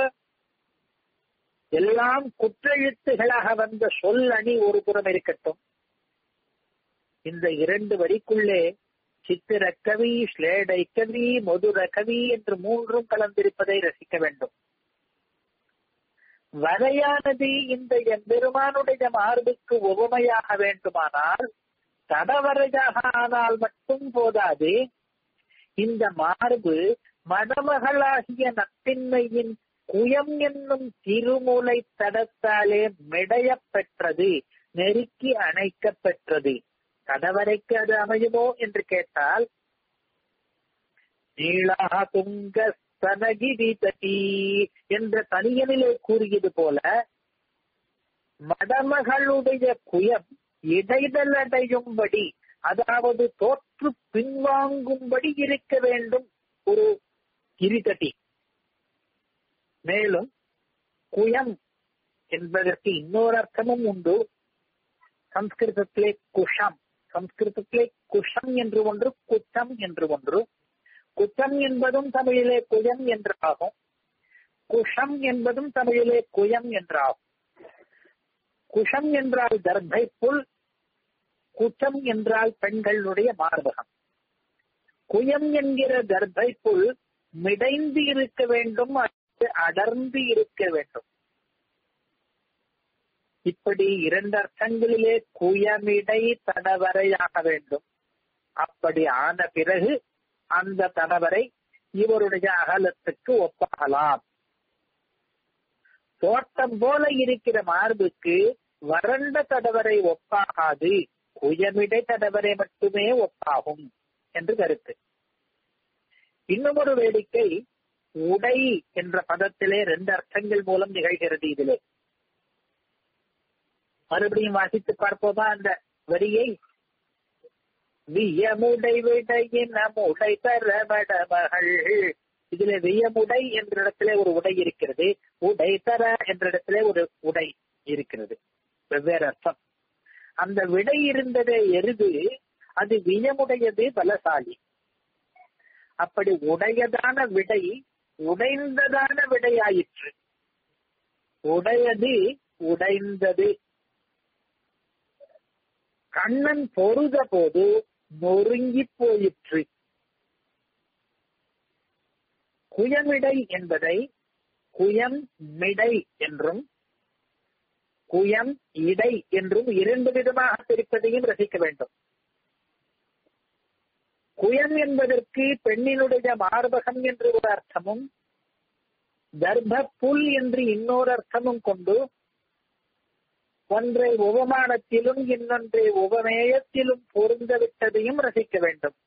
எல்லாம் குற்றெழுத்துகளாக வந்த சொல் அணி ஒரு புறம் இருக்கட்டும் இந்த இரண்டு வரிக்குள்ளே சித்திரக்கவி ஸ்லேடை கவி மதுர கவி என்று மூன்றும் கலந்திருப்பதை ரசிக்க வேண்டும் வரையானது இந்த எம்பெருமானுடைய மார்புக்கு உவமையாக வேண்டுமானால் தடவரையாக ஆனால் மட்டும் போதாது இந்த மார்பு மணமகளாகிய நத்தின்மையின் குயம் என்னும் திருமூலை தடத்தாலே மிடைய பெற்றது நெருக்கி அணைக்க பெற்றது கடவரைக்கு அது அமையுமோ என்று கேட்டால் நீளா துங்க சனகிரி தட்டி என்ற தனியனிலே கூறியது போல மடமகளுடைய குயம் இடைதலடையும்படி அதாவது தோற்று பின்வாங்கும்படி இருக்க வேண்டும் ஒரு கிரிதட்டி மேலும் குயம் என்பதற்கு இன்னொரு அர்த்தமும் உண்டு சம்ஸ்கிருதத்திலே குஷம் சம்ஸ்கிருதத்திலே குஷம் என்று ஒன்று குச்சம் என்று ஒன்று குச்சம் என்பதும் தமிழிலே குயம் என்றாகும் குஷம் என்பதும் தமிழிலே குயம் என்றாகும் குஷம் என்றால் தர்பை புல் குச்சம் என்றால் பெண்களுடைய மார்பகம் குயம் என்கிற கர்ப்பை புல் மிடைந்து இருக்க வேண்டும் அது அடர்ந்து இருக்க வேண்டும் இப்படி இரண்டு அர்த்தங்களிலே குயமிடை தடவரையாக வேண்டும் அப்படி ஆன பிறகு அந்த தடவரை இவருடைய அகலத்துக்கு ஒப்பாகலாம் தோட்டம் போல இருக்கிற மார்புக்கு வறண்ட தடவரை ஒப்பாகாது குயமிடை தடவரை மட்டுமே ஒப்பாகும் என்று கருத்து இன்னும் ஒரு வேடிக்கை உடை என்ற பதத்திலே ரெண்டு அர்த்தங்கள் மூலம் நிகழ்கிறது இதிலே மறுபடியும் வாசித்து பார்ப்போமா அந்த வரியை வியமுடை விடையின் உடை தர மடமகள் இதுல வியமுடை என்ற இடத்துல ஒரு உடை இருக்கிறது உடை தர என்ற இடத்துல ஒரு உடை இருக்கிறது வெவ்வேறு அர்த்தம் அந்த விடை இருந்ததே எருது அது வியமுடையது பலசாலி அப்படி உடையதான விடை உடைந்ததான விடையாயிற்று உடையது உடைந்தது கண்ணன் பொருத போது நொறுங்கி போயிற்று குயமிடை என்பதை குயம் மிடை என்றும் குயம் இடை என்றும் இரண்டு விதமாக பிரிப்பதையும் ரசிக்க வேண்டும் குயம் என்பதற்கு பெண்ணினுடைய மார்பகம் என்று ஒரு அர்த்தமும் கர்ப்ப புல் என்று இன்னொரு அர்த்தமும் கொண்டு ஒன்றை உபமானத்திலும் இன்னொன்றை உபமேயத்திலும் பொருந்தவிட்டதையும் ரசிக்க வேண்டும்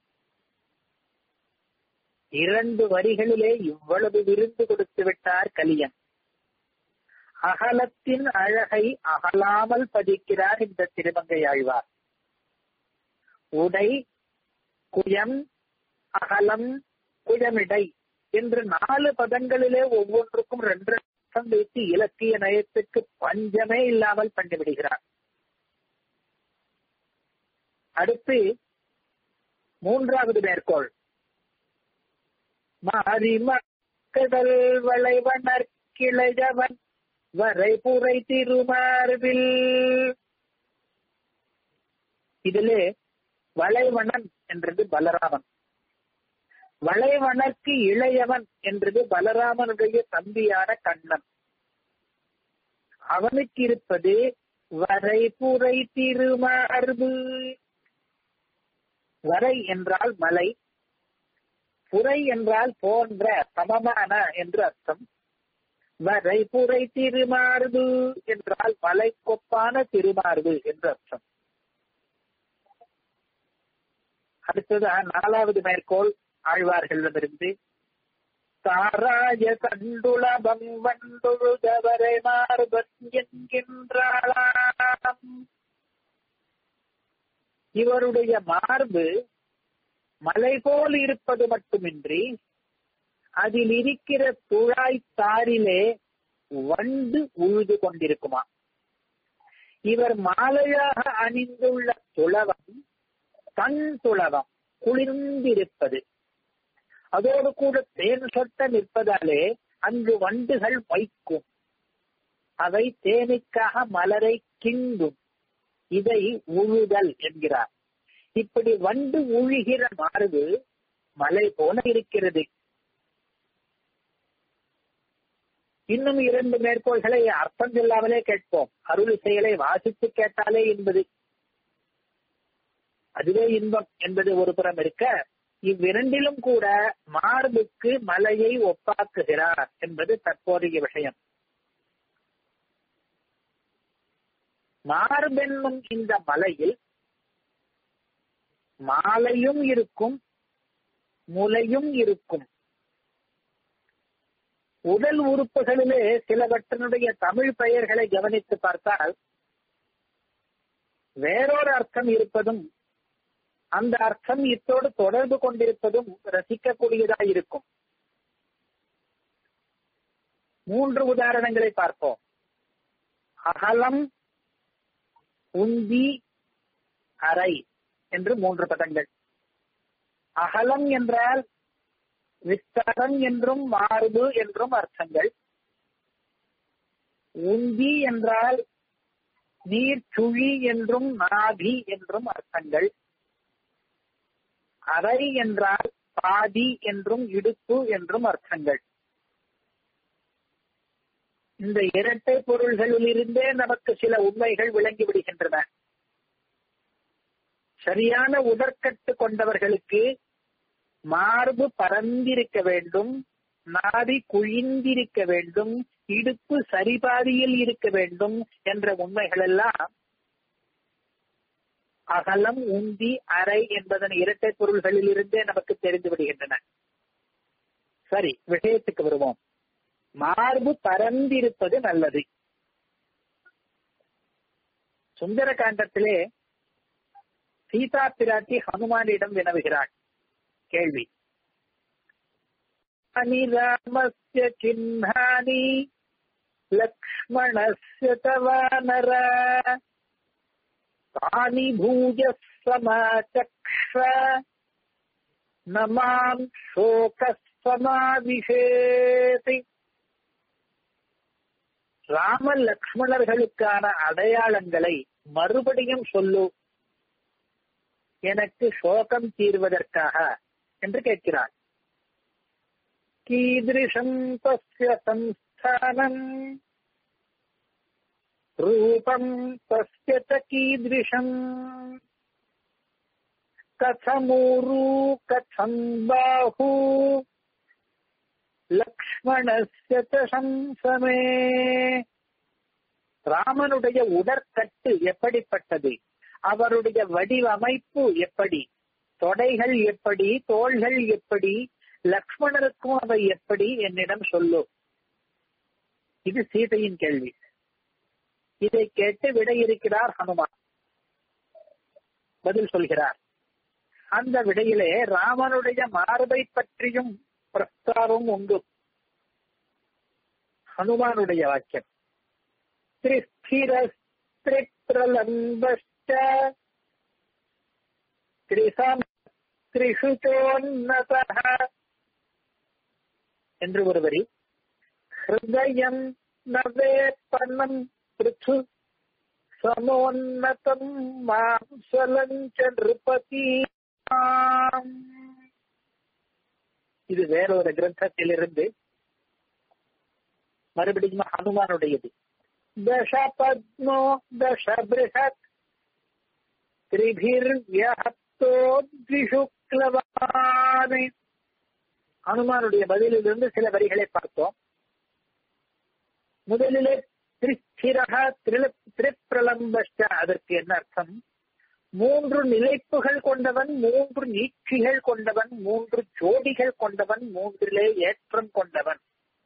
இரண்டு வரிகளிலே இவ்வளவு விருந்து கொடுத்து விட்டார் கலியன் அகலத்தின் அழகை அகலாமல் பதிக்கிறார் இந்த திருமங்கை ஆழ்வார் உடை குயம் அகலம் குயமிடை என்று நாலு பதங்களிலே ஒவ்வொன்றுக்கும் ரெண்டு அர்த்தம் வைத்து இலக்கிய நயத்துக்கு பஞ்சமே இல்லாமல் பண்ணிவிடுகிறார் அடுத்து மூன்றாவது மேற்கோள் மாறி கடல் வளைவனர் கிளையவன் வரைபுரை திருமார்பில் இதிலே வளைவனன் என்றது பலராமன் வளைவனற்கு இளையவன் என்றது பலராமனுடைய தம்பியான கண்ணன் அவனுக்கு இருப்பது வரைபுரை திருமார்பு வரை என்றால் மலை புரை என்றால் போன்ற சமமான என்று அர்த்தம் வரைபுரை திருமார்பு என்றால் மலைக்கொப்பான திருமார்பு என்று அர்த்தம் அடுத்தது நாலாவது மேற்கோள் ஆழ்வார்களிடமிருந்து தாராய கண்டுளபம் வண்டுழுதவரை மார்பன் என்கின்றாளாம் இவருடைய மார்பு மலை போல் இருப்பது மட்டுமின்றி அதில் இருக்கிற துழாய் தாரிலே வண்டு உழுது கொண்டிருக்குமா இவர் மாலையாக அணிந்துள்ள துளவம் தன் துளவம் குளிர்ந்திருப்பது அதோடு கூட தேன் சொட்ட நிற்பதாலே அங்கு வண்டுகள் வைக்கும் அவை தேனுக்காக மலரை கிண்டும் இதை உழுதல் என்கிறார் இப்படி வண்டு உழுகிற மார்பு மலை போல இருக்கிறது இன்னும் இரண்டு மேற்கோள்களை அர்த்தம் சொல்லாமலே கேட்போம் அருள் செயலை வாசித்து கேட்டாலே என்பது அதுவே இன்பம் என்பது ஒரு புறம் இருக்க இவ்விரண்டிலும் கூட மார்புக்கு மலையை ஒப்பாக்குகிறார் என்பது தற்போதைய விஷயம் மார்பென்னும் இந்த மலையில் மாலையும் இருக்கும் முலையும் இருக்கும் உடல் உறுப்புகளிலே சிலவற்றினுடைய தமிழ் பெயர்களை கவனித்து பார்த்தால் வேறொரு அர்த்தம் இருப்பதும் அந்த அர்த்தம் இத்தோடு தொடர்பு கொண்டிருப்பதும் ரசிக்கக்கூடியதாக இருக்கும் மூன்று உதாரணங்களை பார்ப்போம் அகலம் உந்தி அறை என்று மூன்று பதங்கள் அகலம் என்றால் விஸ்தாரம் என்றும் மார்பு என்றும் அர்த்தங்கள் உந்தி என்றால் நீர் சுழி என்றும் நாதி என்றும் அர்த்தங்கள் அறை என்றால் பாதி என்றும் இடுப்பு என்றும் அர்த்தங்கள் இந்த இரட்டை பொருள்களிலிருந்தே நமக்கு சில உண்மைகள் விளங்கி விடுகின்றன சரியான உடற்கட்டு கொண்டவர்களுக்கு மார்பு பரந்திருக்க வேண்டும் நாடி குழிந்திருக்க வேண்டும் இடுப்பு சரிபாதியில் இருக்க வேண்டும் என்ற உண்மைகள் எல்லாம் அகலம் உந்தி அறை என்பதன் இரட்டை பொருள்களில் இருந்தே நமக்கு தெரிந்து விடுகின்றன சரி விஷயத்துக்கு வருவோம் மார்பு பரந்திருப்பது நல்லது சுந்தர காண்டத்திலே சீதா பிராட்டி ஹனுமானிடம் வினவுகிறாள் கேள்வி ராமஸ்ய சின்னானி லக்ஷ்மணஸ்ய தவானர தானி பூஜ சமாச்சக்ஷ நமாம் சோக சமாவிஷேதி ராம லக்ஷ்மணர்களுக்கான அடையாளங்களை மறுபடியும் சொல்லு எனக்கு சோகம் தீர்வதற்காக என்று கேட்கிறார் கீதிருஷம் தஸ்ய சம்ஸ்தானம் ரூபம் தஸ்ய ச கீதிருஷம் கதமூரு கதம் பாஹு லக்ஷ்மணஸ்ய ச சம்சமே ராமனுடைய உடற்கட்டு எப்படிப்பட்டது அவருடைய வடிவமைப்பு எப்படி தொடைகள் எப்படி தோள்கள் எப்படி லக்ஷ்மணருக்கும் அவை எப்படி என்னிடம் சொல்லு இது சீதையின் கேள்வி இதை கேட்டு விட இருக்கிறார் ஹனுமான் பதில் சொல்கிறார் அந்த விடையிலே ராமனுடைய மார்பை பற்றியும் பிரஸ்தாபம் உண்டு ஹனுமானுடைய வாக்கியம் திரிஸ்திரஸ்திரிலம்பஷ்ட त्रिसम् त्रिषु चोन्नतः என்று ஒரு வரி ஹிருதயம் நவேப்பனம் பிருத்து சமோன்னதம் மாம்சலஞ்ச நிருபதி இது வேறொரு கிரந்தத்திலிருந்து மறுபடியும் ஹனுமானுடையது தச பத்மோ தச பிருஹத் திரிபிர்யஹத்தோத்விஷுக்லவானே ஹனுமானுடைய பதிலிலிருந்து சில வரிகளை பார்த்தோம் முதலிலே திருச்சிரக திரிப்பிரலம்பஷ்ட அதற்கு என்ன அர்த்தம் மூன்று நிலைப்புகள் கொண்டவன் மூன்று நீட்சிகள் கொண்டவன் மூன்று ஜோடிகள் கொண்டவன் மூன்றிலே ஏற்றம் கொண்டவன்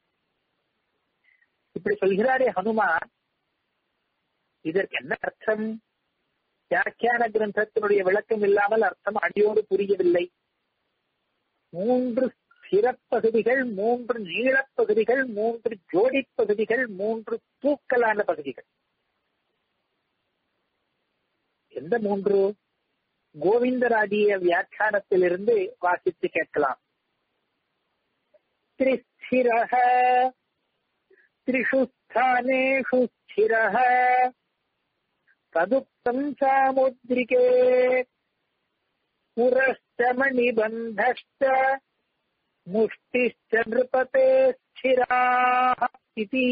இப்படி சொல்கிறாரே ஹனுமான் இதற்கு என்ன அர்த்தம் வியாக்கியான கிரந்தத்தினுடைய விளக்கம் இல்லாமல் அர்த்தம் அடியோடு புரியவில்லை மூன்று சிறப்பகுதிகள் மூன்று நீளப்பகுதிகள் மூன்று ஜோடி பகுதிகள் மூன்று தூக்கலான பகுதிகள் எந்த மூன்று கோவிந்தராஜிய வியாக்கியானத்திலிருந்து வாசித்து கேட்கலாம் திரிஸ்திரக திரிஷு ஸ்தானேஷு ஸ்திரக ததுப்தம் சாமுத்ரிகே புரஷ்டமணிபந்தஷ்ட முஷ்டிஷ்ட நிருபதே ஸ்திராः இதி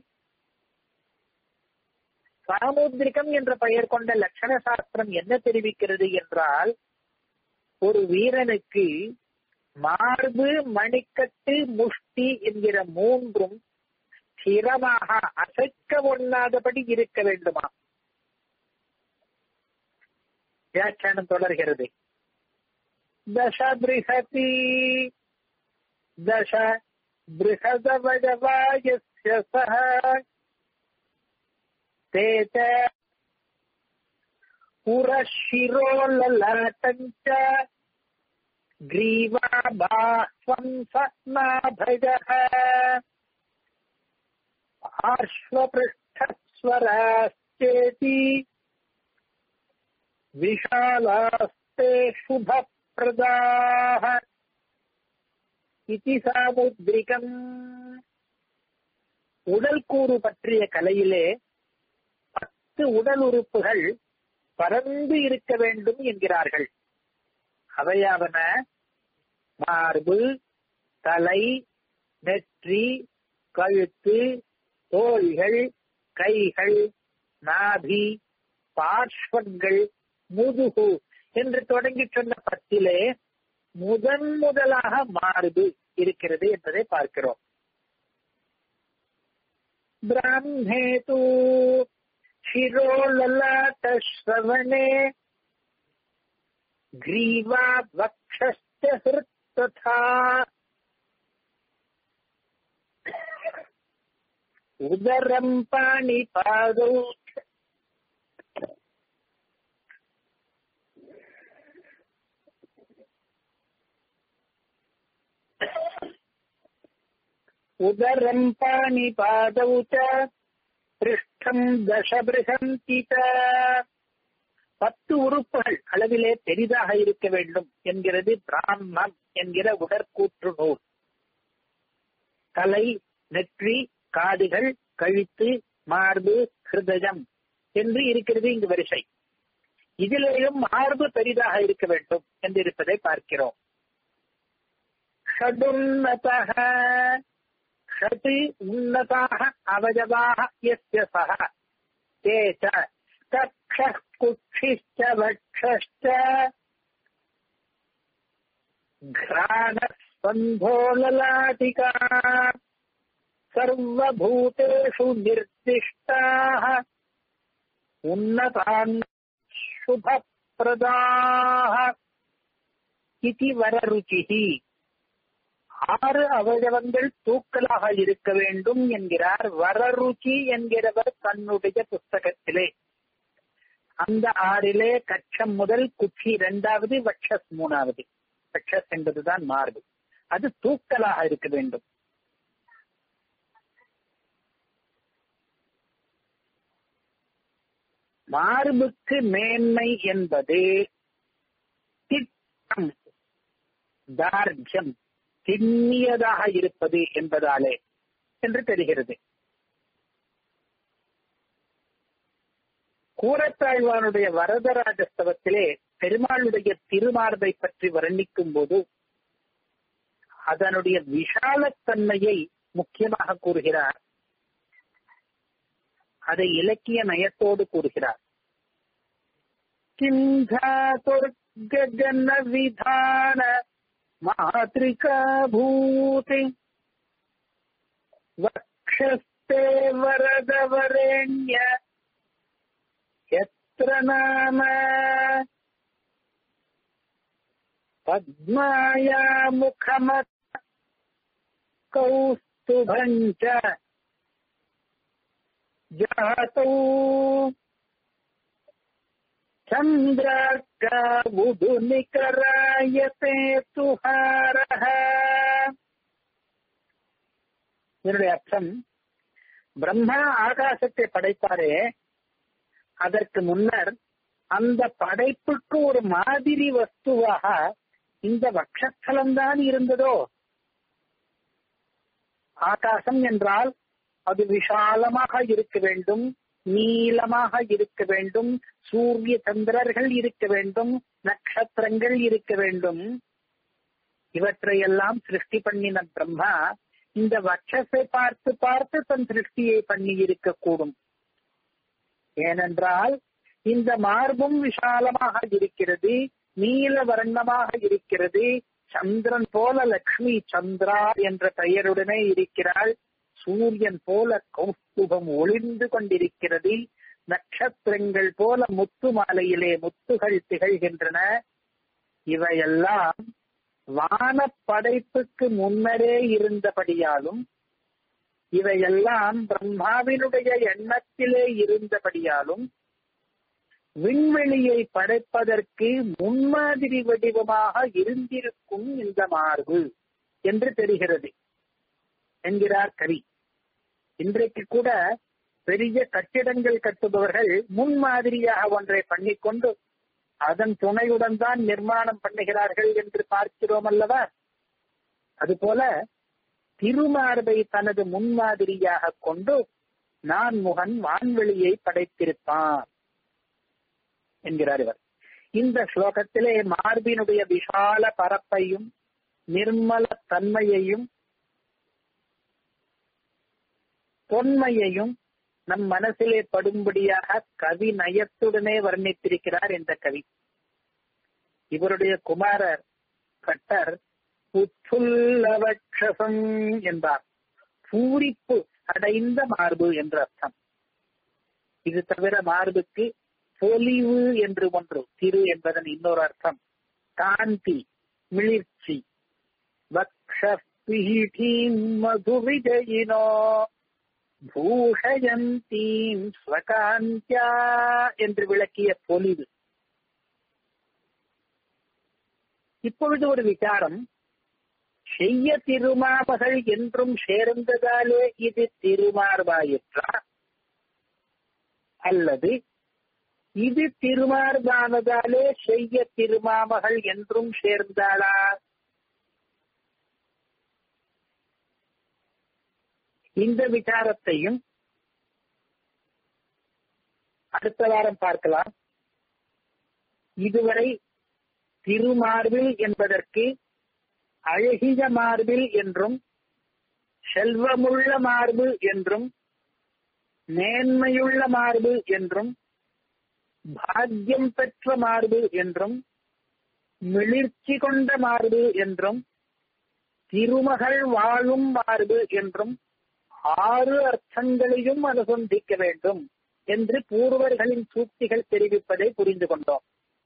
சாமுத்ரிகம் என்ற பெயர் கொண்ட லட்சண சாஸ்திரம் என்ன தெரிவிக்கிறது என்றால் ஒரு வீரனுக்கு மார்பு மணிக்கட்டு முஷ்டி என்கிற மூன்றும் ஸ்திரமாக அசைக்க ஒண்ணாதபடி இருக்க வேண்டுமா வியாக்கியானம் தொடர்கிறது தச பிருஹதி தச பிருஹதவஜவாயஸ்ய சஹ ते च पुरशिरोललाटञ्च ग्रीवाबाह्वं सनाभजः पार्श्वपृष्ठस्वराश्चेति विशालास्ते शुभप्रदाः इति सामुद्रिकम् உடல் கூறு பற்றிய கலையிலே பத்து உடல் உறுப்புகள் பறந்து இருக்க வேண்டும் என்கிறார்கள் அவையாவன மார்பு தலை நெற்றி கழுத்து தோள்கள் கைகள் நாபி பார்ஷ்வங்கள் முதுகு என்று தொடங்கி சொன்ன பத்திலே முதன் முதலாக மார்பு இருக்கிறது என்பதை பார்க்கிறோம் ब्राह्मे तु शिरोललाटश्रवणे ग्रीवा वक्षश्च हृत् तथा उदरम् पाणिपादौ उदरम् पाणिपादौ च पृष्ठम् दशबृहन्ति च பத்து உறுப்புகள் அளவிலே பெரிதாக இருக்க வேண்டும் என்கிறது பிராமம் என்கிற உடற்கூற்று நூல் தலை நெற்றி காதுகள் கழுத்து மார்பு ஹிருதயம் என்று இருக்கிறது இங்கு வரிசை இதிலேயும் மார்பு பெரிதாக இருக்க வேண்டும் என்று இருப்பதை பார்க்கிறோம் षडुन्नतः षट् उन्नताः अवयवाः यस्य सः ते च कक्षः कुक्षिश्च वक्षश्च घ्राणः सन्धोललाटिका सर्वभूतेषु निर्दिष्टाः उन्नतान् शुभप्रदाः इति वररुचिः ஆறு அவயவங்கள் தூக்கலாக இருக்க வேண்டும் என்கிறார் வரருச்சி என்கிறவர் தன்னுடைய புஸ்தகத்திலே அந்த ஆறிலே கட்சம் முதல் குச்சி இரண்டாவது வட்சஸ் மூணாவது வட்சஸ் என்பதுதான் மார்பு அது தூக்கலாக இருக்க வேண்டும் மார்புக்கு மேன்மை என்பது திட்டம் தார்ஜம் திண்ணியதாக இருப்பது என்பதாலே என்று தெரிகிறது கூரத்தாழ்வானுடைய வரதராஜஸ்தவத்திலே பெருமாளுடைய திருமார்பை பற்றி வர்ணிக்கும் போது அதனுடைய விஷாலத்தன்மையை முக்கியமாக கூறுகிறார் அதை இலக்கிய நயத்தோடு கூறுகிறார் கிந்தாதுர்கன விதான மாத்ரிகா பூதி வக்ஷஸ்தே வரதவரேண்ய यत्र नाम पद्माया मुखमत् कौस्तुभम् च जातौ चन्द्रार्कावुडुनिकरायते तुहारः இதனுடைய அர்த்தம் பிரம்மா ஆகாசத்தை படைத்தாரே அதற்கு முன்னர் அந்த படைப்புக்கு ஒரு மாதிரி வஸ்துவாக இந்த வக்ஷஸ்தலம்தான் இருந்ததோ ஆகாசம் என்றால் அது விஷாலமாக இருக்க வேண்டும் நீளமாக இருக்க வேண்டும் சூரிய சந்திரர்கள் இருக்க வேண்டும் நட்சத்திரங்கள் இருக்க வேண்டும் இவற்றையெல்லாம் சிருஷ்டி பண்ணின பிரம்மா இந்த வட்சத்தை பார்த்து பார்த்து தன் சிருஷ்டியை பண்ணி இருக்கக்கூடும் ஏனென்றால் இந்த மார்பும் விஷாலமாக இருக்கிறது நீல வர்ணமாக இருக்கிறது சந்திரன் போல லக்ஷ்மி சந்திரா என்ற பெயருடனே இருக்கிறாள் சூரியன் போல கௌஸ்துபம் ஒளிர்ந்து கொண்டிருக்கிறது நட்சத்திரங்கள் போல முத்து மாலையிலே முத்துகள் திகழ்கின்றன இவையெல்லாம் வான படைப்புக்கு முன்னரே இருந்தபடியாலும் இவையெல்லாம் பிரம்மாவினுடைய எண்ணத்திலே இருந்தபடியாலும் விண்வெளியை படைப்பதற்கு முன்மாதிரி வடிவமாக இருந்திருக்கும் இந்த மார்பு என்று தெரிகிறது என்கிறார் கவி இன்றைக்கு கூட பெரிய கட்டிடங்கள் கட்டுபவர்கள் முன்மாதிரியாக ஒன்றை பண்ணிக்கொண்டு அதன் துணையுடன் தான் நிர்மாணம் பண்ணுகிறார்கள் என்று பார்க்கிறோம் அல்லவா அதுபோல திருமார்பை தனது முன்மாதிரியாக கொண்டு நான் முகன் வான்வெளியை படைத்திருப்பான் என்கிறார் இவர் இந்த ஸ்லோகத்திலே மார்பினுடைய விஷால பரப்பையும் நிர்மல தன்மையையும் தொன்மையையும் நம் மனசிலே படும்படியாக கவி நயத்துடனே வர்ணித்திருக்கிறார் இந்த கவி இவருடைய குமாரர் கட்டர் உத்துல்லவட்சசம் என்பார் பூரிப்பு அடைந்த மார்பு என்று அர்த்தம் இது தவிர மார்புக்கு பொலிவு என்று ஒன்று திரு என்பதன் இன்னொரு அர்த்தம் காந்தி மிளிர்ச்சி வக்ஷீடீம் மது விஜயினோ பூஷயந்தீம் ஸ்வகாந்தியா என்று விளக்கிய பொலிவு இப்பொழுது ஒரு விசாரம் செய்ய திருமாமகள் என்றும் சேர்ந்ததாலே இது திருமார்பாயிற்றா அல்லது இது திருமார்பானதாலே செய்ய திருமாமகள் என்றும் சேர்ந்தாளா இந்த விசாரத்தையும் அடுத்த வாரம் பார்க்கலாம் இதுவரை திருமார்பில் என்பதற்கு அழகிய மார்பில் என்றும் செல்வமுள்ள மார்பு என்றும் மேன்மையுள்ள மார்பு என்றும் பாக்கியம் பெற்ற மார்பு என்றும் மிளிர்ச்சி கொண்ட மார்பு என்றும் திருமகள் வாழும் மார்பு என்றும் ஆறு அர்த்தங்களையும் அனுசந்திக்க வேண்டும் என்று பூர்வர்களின் சூக்திகள் தெரிவிப்பதை புரிந்து கொண்டோம்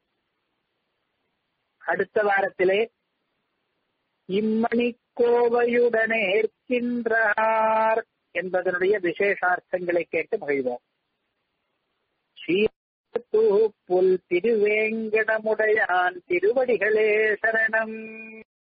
அடுத்த வாரத்திலே இம்மணி கோவையுடனே ஏற்கின்றார் என்பதனுடைய விசேஷார்த்தங்களை கேட்டு மகிழ்வோம் புல் திருவேங்கடமுடையான் திருவடிகளே சரணம்